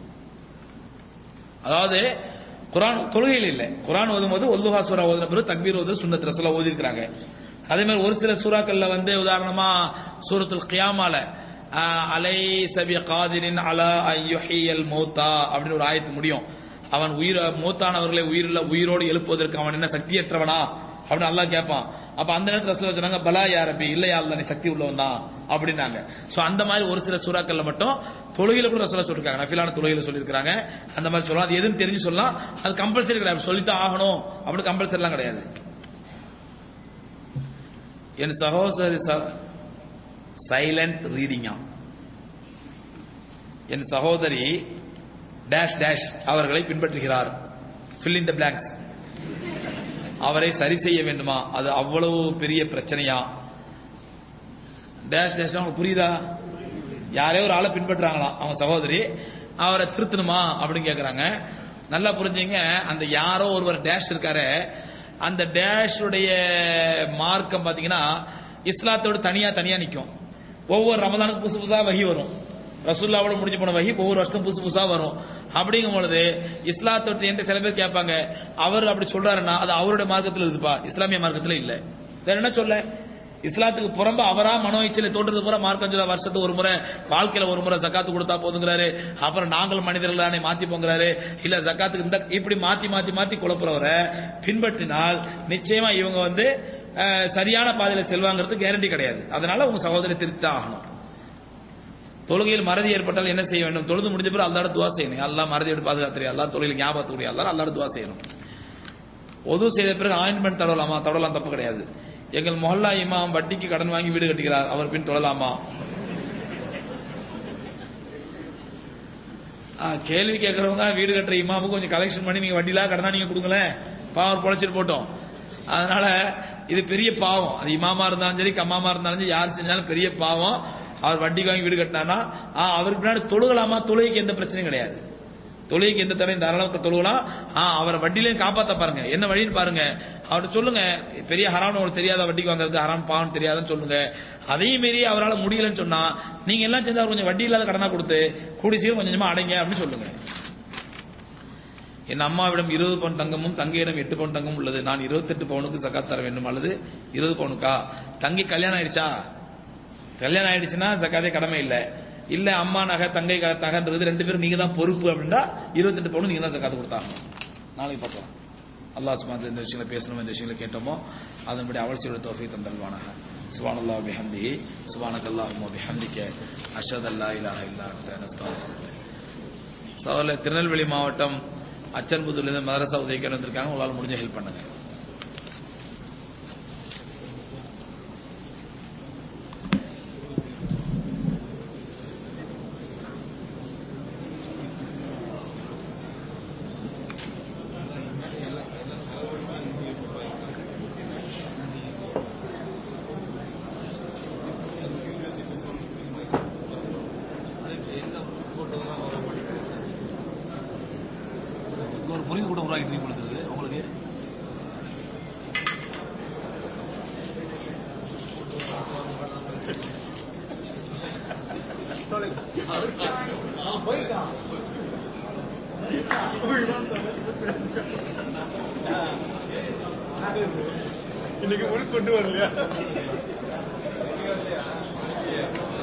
அதாவது குரான் தொழுகையில் இல்லை குரான் ஓதும்போது ஒல்லுஹா சூரா ஓதின பிறகு தக்பீர் ஓது சுண்ணத் ரசூலா ஓதி இருக்கிறாங்க அதே மாதிரி ஒரு சில சூறாக்கள்ல வந்து உதாரணமா சூரத்துல் கியாமால அலை சபி காதிரின் அலா ஐயுஹியல் மௌத்தா அப்படின்னு ஒரு ஆயத்து முடியும் அவன் உயிர் மூத்தானவர்களை உயிரில் உயிரோடு எழுப்புவதற்கு அவன் என்ன சக்தியற்றவனா அப்படின்னு அல்லாஹ் கேட்பான் அப்ப அந்த நேரத்தில் ரசூலா சொன்னாங்க பலா யாரபி இல்லையா அல்ல நீ சக்தி உள்ளவன் தான் அப்படின்னாங்க சோ அந்த மாதிரி ஒரு சில சூறாக்கள்ல மட்டும் தொழுகையில கூட ரசூலா சொல்லிருக்காங்க நஃபிலான தொழுகையில சொல்லியிருக்காங்க அந்த மாதிரி சொல்லலாம் அது எதுன்னு தெரிஞ்சு சொல்லலாம் அது கம்பல்சரி கிடையாது சொல்லித்தான் ஆகணும் அப்படி கம்பல்சரி எல்லாம் கிடையாது என் சகோதரி சைலண்ட் ரீடிங்கா என் சகோதரி டேஷ் டேஷ் அவர்களை பின்பற்றுகிறார் fill in the blanks அவரை சரி செய்ய வேண்டுமா அது அவ்வளவு பெரிய பிரச்சனையா டேஷ் டேஷ் உங்களுக்கு புரியுதா யாரே ஒரு ஆளை பின்பற்றுறாங்களாம் அவங்க சகோதரி அவரை திருத்தணுமா அப்படின்னு கேக்குறாங்க நல்லா புரிஞ்சுங்க அந்த யாரோ ஒருவர் டேஷ் இருக்காரு அந்த டேஷ் உடைய மார்க்கம் பாத்தீங்கன்னா இஸ்லாத்தோடு தனியா தனியா நிக்கும் ஒவ்வொரு ரமதானுக்கு புதுசு புதுசா வகி வரும் ரசூல்லாவோட முடிஞ்சு போன வகி ஒவ்வொரு வருஷம் புதுசு புதுசா வரும் அப்படிங்கும் பொழுது இஸ்லாத்தோட என்கிட்ட சில பேர் கேட்பாங்க அவர் அப்படி சொல்றாருன்னா அது அவருடைய மார்க்கத்தில் இருக்குப்பா இஸ்லாமிய மார்க்கத்தில் இல்ல வேற என்ன சொல்ல இஸ்லாத்துக்கு புறம்ப அவரா மனோ இச்சையில தோன்றது பூரா மார்க்கம் சொல்ல வருஷத்துக்கு ஒரு முறை வாழ்க்கையில ஒரு முறை ஜக்காத்து கொடுத்தா போதுங்கிறாரு அப்புறம் நாங்கள் மனிதர்கள் தானே மாத்தி போங்கிறாரு இல்ல ஜக்காத்துக்கு இந்த இப்படி மாத்தி மாத்தி மாத்தி குழப்புறவரை பின்பற்றினால் நிச்சயமா இவங்க வந்து அஹ், சரியான பாதையில செல்வாங்கிறது கேரண்டி கிடையாது அதனால உங்க சகோதரி திருத்தான் ஆகணும் தொழுகையில் மறதி ஏற்பட்டால் என்ன செய்ய வேண்டும் தொழுது முடிஞ்ச பிறகு அல்லாட துவா செய்யணும் அல்லாஹ் மறதியோடு பாதுகாத்துறியா அல்லா தொழில் ஞாபகத்துடைய அல்லா அல்லாட துவா செய்யணும் ஒது செய்த பிறகு ஆயின்மெண்ட் தடவலாமா தடவலாம் தப்பு கிடையாது எங்கள் மொஹல்லா இமாம் வட்டிக்கு கடன் வாங்கி வீடு கட்டுகிறார் அவர் பின் தொழலாமா ஆ, கேள்வி கேட்கறவங்க வீடு கட்டுற இமாமுக்கு கொஞ்சம் கலெக்ஷன் பண்ணி நீங்க வட்டிலாம் கடனா நீங்க கொடுங்களேன் பாவம் பொழைச்சிட்டு போட்டோம் அதனால இது பெரிய பாவம் அது இமாமா இருந்தாலும் சரி கம்மாமா இருந்தாலும் சரி யார் செஞ்சாலும் பெரிய பாவம் அவர் வட்டிக்கு வாங்கி வீடு கட்டினானா ஆ, அவருக்கு பின்னாடி தொழுகலாமா தொழுகைக்கு எந்த பிரச்சனையும் கிடையாது தொழுகைக்கு எந்த தடையும் தாராளம் தொழுகலாம் ஆ, அவரை வட்டிலையும் காப்பாத்த பாருங்க என்ன வழின்னு பாருங்க அவர்கிட்ட சொல்லுங்க பெரிய ஹராம்னு உங்களுக்கு தெரியாத வட்டிக்கு வாங்குறது ஹராம் பாவம் தெரியாதுன்னு சொல்லுங்க அதையும் மீறி அவரால் முடியலன்னு சொன்னா நீங்க எல்லாம் சேர்ந்து அவர் கொஞ்சம் வட்டி இல்லாத கடனா கொடுத்து கூடி சீக்கிரம் கொஞ்சம் கொஞ்சமா அடைங்க அப்படின்னு சொல்லுங்க என் அம்மாவிடம் இருபது பவுன் தங்கமும் தங்கையிடம் எட்டு பவுன் தங்கமும் உள்ளது நான் இருபத்தெட்டு பவுனுக்கு சக்காத் தர வேண்டும் அல்லது இருபது பவுனுக்கா தங்கி கல்யாணம் ஆயிடுச்சா கல்யாணம் ஆயிடுச்சுன்னா சக்காத்தே கடமை இல்ல இல்ல அம்மா நகை தங்கை க- நகைன்றது ரெண்டு பேரும் நீங்க தான் பொறுப்பு அப்படின்னா இருபத்தெட்டு பவுன் நீங்க தான் சக்காத்து கொடுத்தாகணும் நாளைக்கு பார்க்கலாம் அல்லாஹ் சுமாத் இந்த விஷயங்களை பேசணும் இந்த விஷயங்களை கேட்டோமோ அதன்படி அவசியோட தோஃபி தந்தல்வானாக சுபான் அல்லாஹ் பிஹம்திஹி சுபானக் அல்லாஹும்ம பிஹம்திக அஷ்ஹது அல்லா இலாஹ இல்லா அன்த நஸ்தக்ஃபிருக்க சகோதரர் திருநெல்வேலி மாவட்டம் அச்சன்புதூர்லேருந்து மதரசா உதவிக்கு வந்திருக்காங்க உங்களால் முடிஞ்ச ஹெல்ப் பண்ணுங்க ஒரு புரிந்து கூட உருவாக்கிட்டு கொடுத்துருது உங்களுக்கு இன்னைக்கு முறுக்கு கொண்டு வரலையா